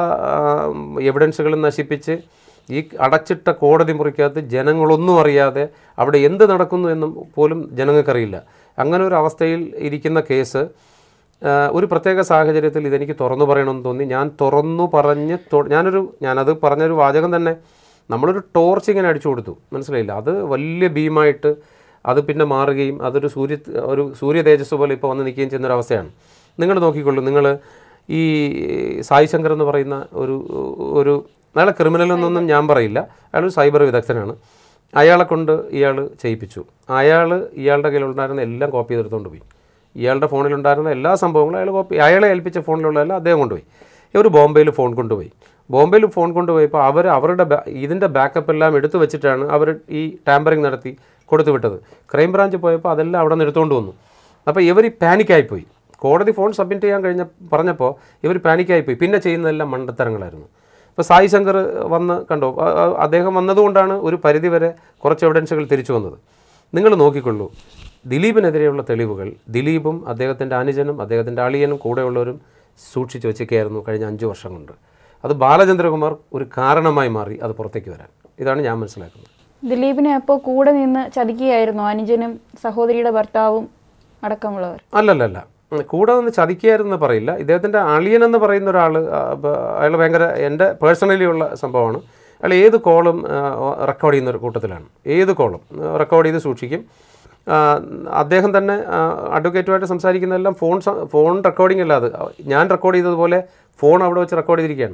എവിഡൻസുകളും നശിപ്പിച്ച് ഈ അടച്ചിട്ട കോടതി മുറിക്കകത്ത് ജനങ്ങളൊന്നും അറിയാതെ അവിടെ എന്ത് നടക്കുന്നു എന്നും പോലും ജനങ്ങൾക്കറിയില്ല അങ്ങനെ ഒരു അവസ്ഥയിൽ ഇരിക്കുന്ന കേസ് ആ, ഒരു പ്രത്യേക സാഹചര്യത്തിൽ ഇതെനിക്ക് തുറന്നു പറയണമെന്ന് തോന്നി ഞാൻ തുറന്നു പറഞ്ഞ് തൊ- ഞാനൊരു ഞാനത് പറഞ്ഞൊരു വാചകം തന്നെ നമ്മളൊരു ടോർച്ച് ഇങ്ങനെ അടിച്ചു കൊടുത്തു മനസ്സിലായില്ല അത് വലിയ ഭീമായിട്ട് അത് പിന്നെ മാറുകയും അതൊരു സൂര്യ ഒരു സൂര്യ തേജസ് പോലെ ഇപ്പോൾ വന്ന് നിൽക്കുകയും ചെയ്യുന്ന ഒരു അവസ്ഥയാണ് നിങ്ങൾ നോക്കിക്കൊള്ളൂ നിങ്ങൾ ഈ സായി ശങ്കർ എന്ന് പറയുന്ന ഒരു ഒരു അയാളെ ക്രിമിനൽ എന്നൊന്നും ഞാൻ പറയില്ല അയാൾ ഒരു സൈബർ വിദഗ്ധനാണ് അയാളെ കൊണ്ട് ഇയാൾ ചെയ്യിപ്പിച്ചു അയാൾ ഇയാളുടെ കയ്യിലുണ്ടായിരുന്ന എല്ലാം കോപ്പി ചെയ്തെടുത്തുകൊണ്ട് പോയി ഇയാളുടെ ഫോണിലുണ്ടായിരുന്ന എല്ലാ സംഭവങ്ങളും അയാൾ കോപ്പി അയാളെ ഏൽപ്പിച്ച ഫോണിലുള്ളതെല്ലാം അദ്ദേഹം കൊണ്ടുപോയി ഇവർ ബോംബെയിൽ ഫോൺ കൊണ്ടുപോയി ബോംബെയിൽ ഫോൺ കൊണ്ടുപോയപ്പോൾ അവർ അവരുടെ ബാ- ഇതിൻ്റെ ബാക്കപ്പ് എല്ലാം എടുത്തു വെച്ചിട്ടാണ് അവർ ഈ ടാമ്പറിങ് നടത്തി കൊടുത്തു വിട്ടത് ക്രൈം ബ്രാഞ്ച് പോയപ്പോൾ അതെല്ലാം അവിടെ നിന്ന് എടുത്തുകൊണ്ട് വന്നു അപ്പോൾ ഇവർ പാനിക്കായിപ്പോയി കോടതി ഫോൺ സബ്മിറ്റ് ചെയ്യാൻ കഴിഞ്ഞ പറഞ്ഞപ്പോൾ ഇവർ പാനിക്കായിപ്പോയി പിന്നെ ചെയ്യുന്നതെല്ലാം മണ്ടത്തരങ്ങളായിരുന്നു ഇപ്പോൾ സായി ശങ്കർ വന്ന് കണ്ടോ അ- അ- അദ്ദേഹം വന്നതുകൊണ്ടാണ് ഒരു പരിധിവരെ കുറച്ച് എവിഡൻസുകൾ തിരിച്ചു വന്നത് നിങ്ങൾ നോക്കിക്കൊള്ളൂ ദിലീപിനെതിരെയുള്ള തെളിവുകൾ ദിലീപും അദ്ദേഹത്തിൻ്റെ അനുജനും അദ്ദേഹത്തിൻ്റെ അളിയനും കൂടെയുള്ളവരും സൂക്ഷിച്ചു വെച്ചൊക്കെയായിരുന്നു കഴിഞ്ഞ അഞ്ച് വർഷം കൊണ്ട് അത് ബാലചന്ദ്രകുമാർ ഒരു കാരണമായി മാറി അത് പുറത്തേക്ക് വരാൻ ഇതാണ് ഞാൻ മനസ്സിലാക്കുന്നത് ദിലീപിനെ അപ്പോൾ കൂടെ നിന്ന് ചതിക്കുകയായിരുന്നു അനുജനും സഹോദരിയുടെ ഭർത്താവും അടക്കമുള്ളവർ അല്ലല്ലല്ല ഉം, കൂടെ നിന്ന് ചതിക്കുകയായിരുന്നു പറയില്ല ഇദ്ദേഹത്തിൻ്റെ അളിയൻ എന്ന് പറയുന്ന ഒരാൾ അയാൾ ഭയങ്കര എൻ്റെ പേഴ്സണലി ഉള്ള സംഭവമാണ് അയാൾ ഏത് കോളും റെക്കോർഡ് ചെയ്യുന്ന ഒരു കൂട്ടത്തിലാണ് ഏത് കോളും റെക്കോർഡ് ചെയ്ത് സൂക്ഷിക്കും ആ, അദ്ദേഹം തന്നെ അഡ്വക്കേറ്റുമായിട്ട് സംസാരിക്കുന്നതെല്ലാം ഫോൺ സ- ഫോൺ റെക്കോർഡിംഗ് അല്ല അത് ഞാൻ റെക്കോർഡ് ചെയ്തതുപോലെ ഫോൺ അവിടെ വെച്ച് റെക്കോർഡ് ചെയ്തിരിക്കുകയാണ്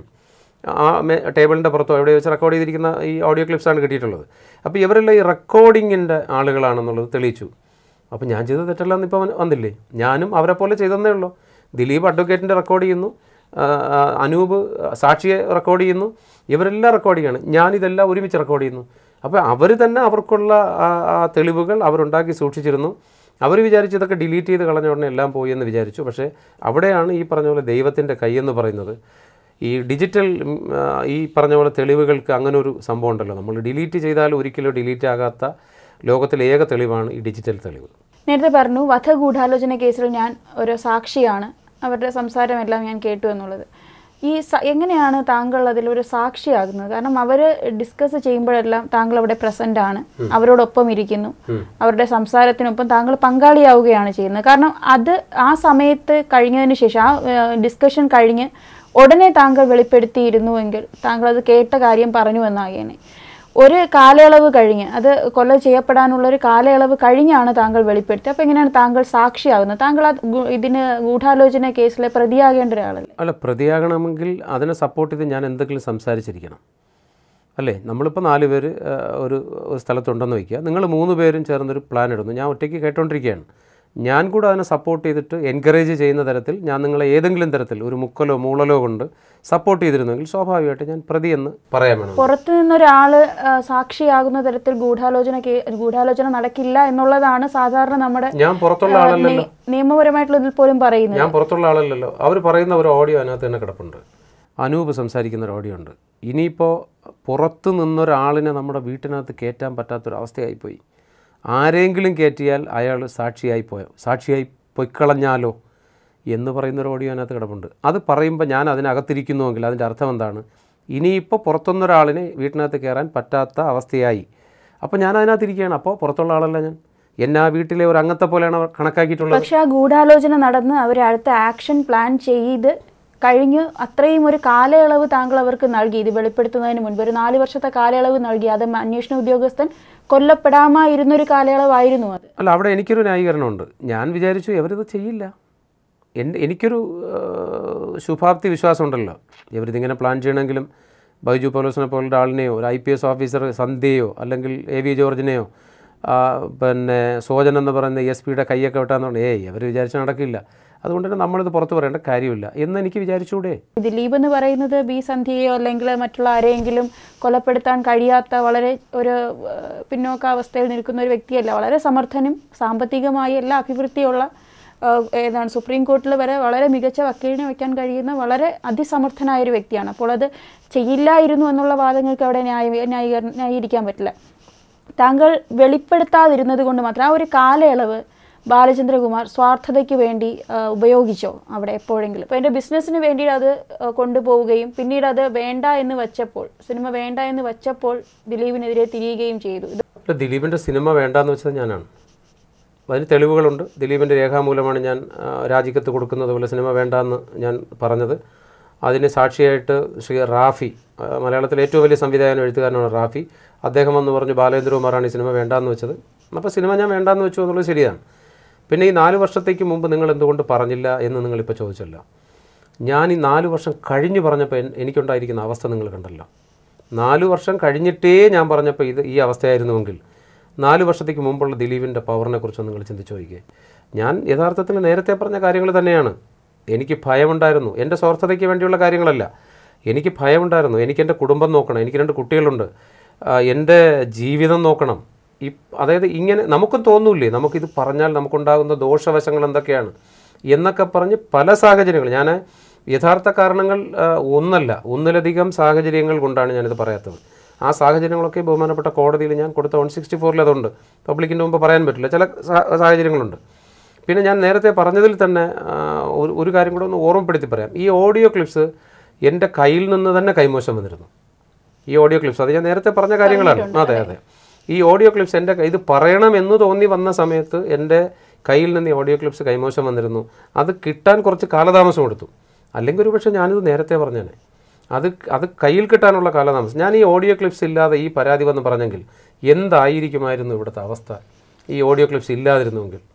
ആ മേ- ടേബിളിൻ്റെ പുറത്തോ എവിടെ വെച്ച് റെക്കോർഡ് ചെയ്തിരിക്കുന്ന ഈ ഓഡിയോ ക്ലിപ്സാണ് കിട്ടിയിട്ടുള്ളത് അപ്പോൾ ഇവരെല്ലാം ഈ റെക്കോർഡിങ്ങിൻ്റെ ആളുകളാണെന്നുള്ളത് തെളിയിച്ചു അപ്പോൾ ഞാൻ ചെയ്ത തെറ്റല്ലെന്ന് ഇപ്പോൾ വന്നില്ലേ ഞാനും അവരെ പോലെ ചെയ്തെന്നേ ഉള്ളൂ ദിലീപ് അഡ്വക്കേറ്റിൻ്റെ റെക്കോർഡ് ചെയ്യുന്നു ആ, ആ, അനൂപ് സാക്ഷിയെ റെക്കോർഡ് ചെയ്യുന്നു ഇവരെല്ലാം റെക്കോർഡ് ചെയ്യാണ് ഞാനിതെല്ലാം ഒരുമിച്ച് റെക്കോർഡ് ചെയ്യുന്നു അപ്പോൾ അവർ തന്നെ അവർക്കുള്ള ആ ആ തെളിവുകൾ അവരുണ്ടാക്കി സൂക്ഷിച്ചിരുന്നു അവർ വിചാരിച്ചു ഇതൊക്കെ ഡിലീറ്റ് ചെയ്ത് കളഞ്ഞ ഉടനെ എല്ലാം പോയി എന്ന് വിചാരിച്ചു പക്ഷേ അവിടെയാണ് ഈ പറഞ്ഞ പോലെ ദൈവത്തിൻ്റെ കൈയെന്ന് പറയുന്നത് ഈ ഡിജിറ്റൽ ഉം, ആ, ഈ പറഞ്ഞ പോലെ തെളിവുകൾക്ക് അങ്ങനെ ഒരു സംഭവം ഉണ്ടല്ലോ നമ്മൾ ഡിലീറ്റ് ചെയ്താൽ ഒരിക്കലും ഡിലീറ്റ് ആകാത്ത ലോകത്തിലെ ഏക തെളിവാണ് ഈ ഡിജിറ്റൽ തെളിവ് നേരത്തെ പറഞ്ഞു വധഗൂഢാലോചന കേസിൽ ഞാൻ ഒരു സാക്ഷിയാണ് അവരുടെ സംസാരമെല്ലാം ഞാൻ കേട്ടു എന്നുള്ളത് ഈ സ- എങ്ങനെയാണ് താങ്കൾ അതിലൊരു സാക്ഷിയാകുന്നത് കാരണം അവർ ഡിസ്കസ് ചെയ്യുമ്പോഴെല്ലാം താങ്കൾ അവിടെ പ്രസന്റ് ആണ് അവരോടൊപ്പം ഇരിക്കുന്നു അവരുടെ സംസാരത്തിനൊപ്പം താങ്കൾ പങ്കാളിയാവുകയാണ് ചെയ്യുന്നത് കാരണം അത് ആ സമയത്ത് കഴിഞ്ഞതിന് ശേഷം ആ ഡിസ്കഷൻ കഴിഞ്ഞ് ഉടനെ താങ്കൾ വെളിപ്പെടുത്തിയിരുന്നുവെങ്കിൽ താങ്കൾ അത് കേട്ട കാര്യം പറഞ്ഞു എന്നാകേനെ ഒരു കാലയളവ് കഴിഞ്ഞ് അത് കൊല ചെയ്യപ്പെടാനുള്ള ഒരു കാലയളവ് കഴിഞ്ഞാണ് താങ്കൾ വെളിപ്പെടുത്തിയത് അപ്പോൾ എങ്ങനെയാണ് താങ്കൾ സാക്ഷിയാകുന്നത് താങ്കൾ ആ ഗു- ഇതിന് ഗൂഢാലോചന കേസിലെ പ്രതിയാകേണ്ട ഒരാളല്ലേ അല്ല പ്രതിയാകണമെങ്കിൽ അതിനെ സപ്പോർട്ട് ചെയ്ത് ഞാൻ എന്തെങ്കിലും സംസാരിച്ചിരിക്കണം അല്ലേ നമ്മളിപ്പോൾ നാല് പേര് ആ, ഒരു ഒരു സ്ഥലത്തുണ്ടെന്ന് വയ്ക്കുക നിങ്ങൾ മൂന്ന് പേരും ചേർന്നൊരു പ്ലാൻ ഇടുന്നു ഞാൻ ഒറ്റയ്ക്ക് കേട്ടോണ്ടിരിക്കുകയാണ് ഞാൻ കൂടെ അതിനെ സപ്പോർട്ട് ചെയ്തിട്ട് എൻകറേജ് ചെയ്യുന്ന തരത്തിൽ ഞാൻ നിങ്ങളെ ഏതെങ്കിലും തരത്തിൽ ഒരു മുക്കലോ മൂളലോ കൊണ്ട് സപ്പോർട്ട് ചെയ്തിരുന്നെങ്കിൽ സ്വാഭാവികമായിട്ട് ഞാൻ പ്രതി എന്ന് പറയാൻ വേണം പുറത്തു നിന്നൊരാള് ആ, സാക്ഷിയാകുന്ന തരത്തിൽ ഗൂഢാലോചന കേ ഗൂഢാലോചന നടക്കില്ല എന്നുള്ളതാണ് സാധാരണ നമ്മുടെ ഞാൻ പുറത്തുള്ള ആളല്ലല്ലോ നി- നിയമപരമായിട്ടുള്ള ഇതിൽ പോലും പറയുന്നത് ഞാൻ പുറത്തുള്ള ആളല്ലല്ലോ അവർ പറയുന്ന ഒരു ഓഡിയോ അതിനകത്ത് തന്നെ കിടപ്പുണ്ട് അനൂപ് സംസാരിക്കുന്ന ഒരു ഓഡിയോ ഉണ്ട് ഇനിയിപ്പോൾ പുറത്ത് നിന്നൊരാളിനെ നമ്മുടെ വീട്ടിനകത്ത് കയറ്റാൻ പറ്റാത്തൊരവസ്ഥയായിപ്പോയി ആരെങ്കിലും കയറ്റിയാൽ അയാൾ സാക്ഷിയായി പോയോ സാക്ഷിയായി പൊയ്ക്കളഞ്ഞാലോ എന്ന് പറയുന്ന ഒരു ഓഡിയോ അതിനകത്ത് കിടപ്പുണ്ട് അത് പറയുമ്പോൾ ഞാൻ അതിനകത്തിരിക്കുന്നുവെങ്കിൽ അതിൻ്റെ അർത്ഥം എന്താണ് ഇനിയിപ്പോൾ പുറത്തുനിന്നൊരാളിനെ വീട്ടിനകത്ത് കയറാൻ പറ്റാത്ത അവസ്ഥയായി അപ്പോൾ ഞാൻ അതിനകത്തിരിക്കുകയാണ് അപ്പോൾ പുറത്തുള്ള ആളല്ല ഞാൻ എന്നെ ആ വീട്ടിലെ ഒരു അംഗത്തെ പോലെയാണ് അവർ കണക്കാക്കിയിട്ടുള്ളത് പക്ഷെ ആ ഗൂഢാലോചന നടന്ന് അവർ അടുത്ത ആക്ഷൻ പ്ലാൻ ചെയ്ത് കഴിഞ്ഞ് അത്രയും ഒരു കാലയളവ് താങ്കൾ അവർക്ക് നൽകി ഇത് വെളിപ്പെടുത്തുന്നതിന് മുൻപ് ഒരു നാല് വർഷത്തെ കാലയളവ് നൽകി അത് അന്വേഷണ ഉദ്യോഗസ്ഥൻ കൊല്ലപ്പെടാമായിരുന്നൊരു കാലയളവായിരുന്നു അത് അല്ല അവിടെ എനിക്കൊരു ന്യായീകരണമുണ്ട് ഞാൻ വിചാരിച്ചു ഇവരിത് ചെയ്യില്ല എൻ്റെ എനിക്കൊരു ആ, ശുഭാപ്തി വിശ്വാസമുണ്ടല്ലോ ഇവരിതിങ്ങനെ പ്ലാൻ ചെയ്യണമെങ്കിലും ബൈജു പൗലോസിനെ പോലുള്ള ആളിനെയോ ഒരു ഐ പി എസ് ഓഫീസർ സന്ധ്യയോ അല്ലെങ്കിൽ എ വി ജോർജിനെയോ ആ, പിന്നെ സോജൻ എന്ന് പറയുന്ന എസ് പിയുടെ കൈയൊക്കെ വിട്ടാന്ന് പറഞ്ഞാൽ ഏയ് അവർ വിചാരിച്ചാൽ നടക്കില്ല അതുകൊണ്ട് തന്നെ നമ്മളിത് പുറത്ത് പറയേണ്ട കാര്യമില്ല എന്ന് എനിക്ക് വിചാരിച്ചൂടെ ദിലീപ് എന്ന് പറയുന്നത് ബി സന്ധ്യയോ അല്ലെങ്കിൽ മറ്റുള്ള ആരെയെങ്കിലും കൊലപ്പെടുത്താൻ കഴിയാത്ത വളരെ ഒരു ഏഹ്, പിന്നോക്കാവസ്ഥയിൽ നിൽക്കുന്ന ഒരു വ്യക്തിയല്ല വളരെ സമർത്ഥനും സാമ്പത്തികമായി എല്ലാ അഭിവൃദ്ധിയുള്ള ഏഹ്, ഏതാണ് സുപ്രീം കോർട്ടിൽ വരെ വളരെ മികച്ച വക്കീലിനെ വയ്ക്കാൻ കഴിയുന്ന വളരെ അതിസമർത്ഥനായ ഒരു വ്യക്തിയാണ് അപ്പോൾ അത് ചെയ്യില്ലായിരുന്നു എന്നുള്ള വാദങ്ങൾക്ക് അവിടെ ന്യായ ന്യായീകരണം ന്യായീകരിക്കാൻ പറ്റില്ല താങ്കൾ വെളിപ്പെടുത്താതിരുന്നത് കൊണ്ട് മാത്രം ആ ഒരു കാലയളവ് ബാലചന്ദ്രകുമാർ സ്വാർത്ഥതയ്ക്ക് വേണ്ടി ആ, ഉപയോഗിച്ചോ അവിടെ എപ്പോഴെങ്കിലും ഇപ്പോൾ എൻ്റെ ബിസിനസ്സിന് വേണ്ടി അത് ആ, കൊണ്ടുപോവുകയും പിന്നീട് അത് വേണ്ട എന്ന് വെച്ചപ്പോൾ സിനിമ വേണ്ട എന്ന് വെച്ചപ്പോൾ ദിലീപിനെതിരെ തിരിയുകയും ചെയ്തു ഇത് അല്ല ദിലീപിൻ്റെ സിനിമ വേണ്ടാന്ന് വെച്ചത് ഞാനാണ് അതിന് തെളിവുകളുണ്ട് ദിലീപിൻ്റെ രേഖാമൂലമാണ് ഞാൻ ആ, രാജിക്കത്ത് കൊടുക്കുന്നത് പോലെ സിനിമ വേണ്ടാന്ന് ഞാൻ പറഞ്ഞത് അതിന് സാക്ഷിയായിട്ട് ശ്രീ റാഫി ആ, മലയാളത്തിലെ ഏറ്റവും വലിയ സംവിധായകനും എഴുത്തുകാരനാണ് റാഫി അദ്ദേഹം വന്ന് പറഞ്ഞു ബാലേന്ദ്രകുമാറാണ് ഈ സിനിമ വേണ്ടാന്ന് വെച്ചത് അപ്പോൾ സിനിമ ഞാൻ വേണ്ടാന്ന് വെച്ചു എന്നുള്ളത് ശരിയാണ് പിന്നെ ഈ നാല് വർഷത്തേക്ക് മുമ്പ് നിങ്ങൾ എന്തുകൊണ്ട് പറഞ്ഞില്ല എന്ന് നിങ്ങളിപ്പോൾ ചോദിച്ചല്ലോ ഞാൻ ഈ നാല് വർഷം കഴിഞ്ഞ് പറഞ്ഞപ്പോൾ എൻ- എനിക്കുണ്ടായിരിക്കുന്ന അവസ്ഥ നിങ്ങൾ കണ്ടല്ലോ നാല് വർഷം കഴിഞ്ഞിട്ടേ ഞാൻ പറഞ്ഞപ്പോൾ ഇത് ഈ അവസ്ഥയായിരുന്നുവെങ്കിൽ നാല് വർഷത്തേക്ക് മുമ്പുള്ള ദിലീപിൻ്റെ പവറിനെ കുറിച്ച് നിങ്ങൾ ചിന്തിച്ച് നോക്കിയേ ഞാൻ യഥാർത്ഥത്തിൽ നേരത്തെ പറഞ്ഞ കാര്യങ്ങൾ തന്നെയാണ് എനിക്ക് ഭയമുണ്ടായിരുന്നു എൻ്റെ സ്വാർത്ഥതയ്ക്ക് വേണ്ടിയുള്ള കാര്യങ്ങളല്ല എനിക്ക് ഭയമുണ്ടായിരുന്നു എനിക്ക് എൻ്റെ കുടുംബം നോക്കണം എനിക്ക് രണ്ട് കുട്ടികളുണ്ട് ആ, എൻ്റെ ജീവിതം നോക്കണം ഈ അതായത് ഇങ്ങനെ നമുക്കും തോന്നൂലേ നമുക്കിത് പറഞ്ഞാൽ നമുക്കുണ്ടാകുന്ന ദോഷവശങ്ങൾ എന്തൊക്കെയാണ് എന്നൊക്കെ പറഞ്ഞ് പല സാഹചര്യങ്ങൾ ഞാൻ യഥാർത്ഥ കാരണങ്ങൾ ആ, ഒന്നല്ല ഒന്നിലധികം സാഹചര്യങ്ങൾ കൊണ്ടാണ് ഞാനിത് പറയാത്തത് ആ സാഹചര്യങ്ങളൊക്കെ ബഹുമാനപ്പെട്ട കോടതിയിൽ ഞാൻ കൊടുത്ത വൺ സിക്സ്റ്റി ഫോറിൽ അതുണ്ട് പബ്ലിക്കിൻ്റെ മുമ്പ് പറയാൻ പറ്റില്ല ചില സാ- സാഹചര്യങ്ങളുണ്ട് പിന്നെ ഞാൻ നേരത്തെ പറഞ്ഞതിൽ തന്നെ ആ, ഒരു ഒരു കാര്യം കൂടെ ഒന്ന് ഓർമ്മപ്പെടുത്തി പറയാം ഈ ഓഡിയോ ക്ലിപ്സ് എൻ്റെ കയ്യിൽ നിന്ന് തന്നെ കൈമോശം വന്നിരുന്നു ഈ ഓഡിയോ ക്ലിപ്സ് അത് ഞാൻ നേരത്തെ പറഞ്ഞ കാര്യങ്ങളാണ് അതെ അതെ ഈ ഓഡിയോ ക്ലിപ്സ് എൻ്റെ കൈ- ഇത് പറയണമെന്ന് തോന്നി വന്ന സമയത്ത് എൻ്റെ കയ്യിൽ നിന്ന് ഈ ഓഡിയോ ക്ലിപ്സ് കൈമോശം വന്നിരുന്നു അത് കിട്ടാൻ കുറച്ച് കാലതാമസം എടുത്തു അല്ലെങ്കിൽ ഒരു പക്ഷേ ഞാനിത് നേരത്തെ പറഞ്ഞേനെ അത് അത് കയ്യിൽ കിട്ടാനുള്ള കാലതാമസം ഞാൻ ഈ ഓഡിയോ ക്ലിപ്സ് ഇല്ലാതെ ഈ പരാതി വന്ന് പറഞ്ഞെങ്കിൽ എന്തായിരിക്കുമായിരുന്നു ഇവിടുത്തെ അവസ്ഥ ഈ ഓഡിയോ ക്ലിപ്സ് ഇല്ലാതിരുന്നുവെങ്കിൽ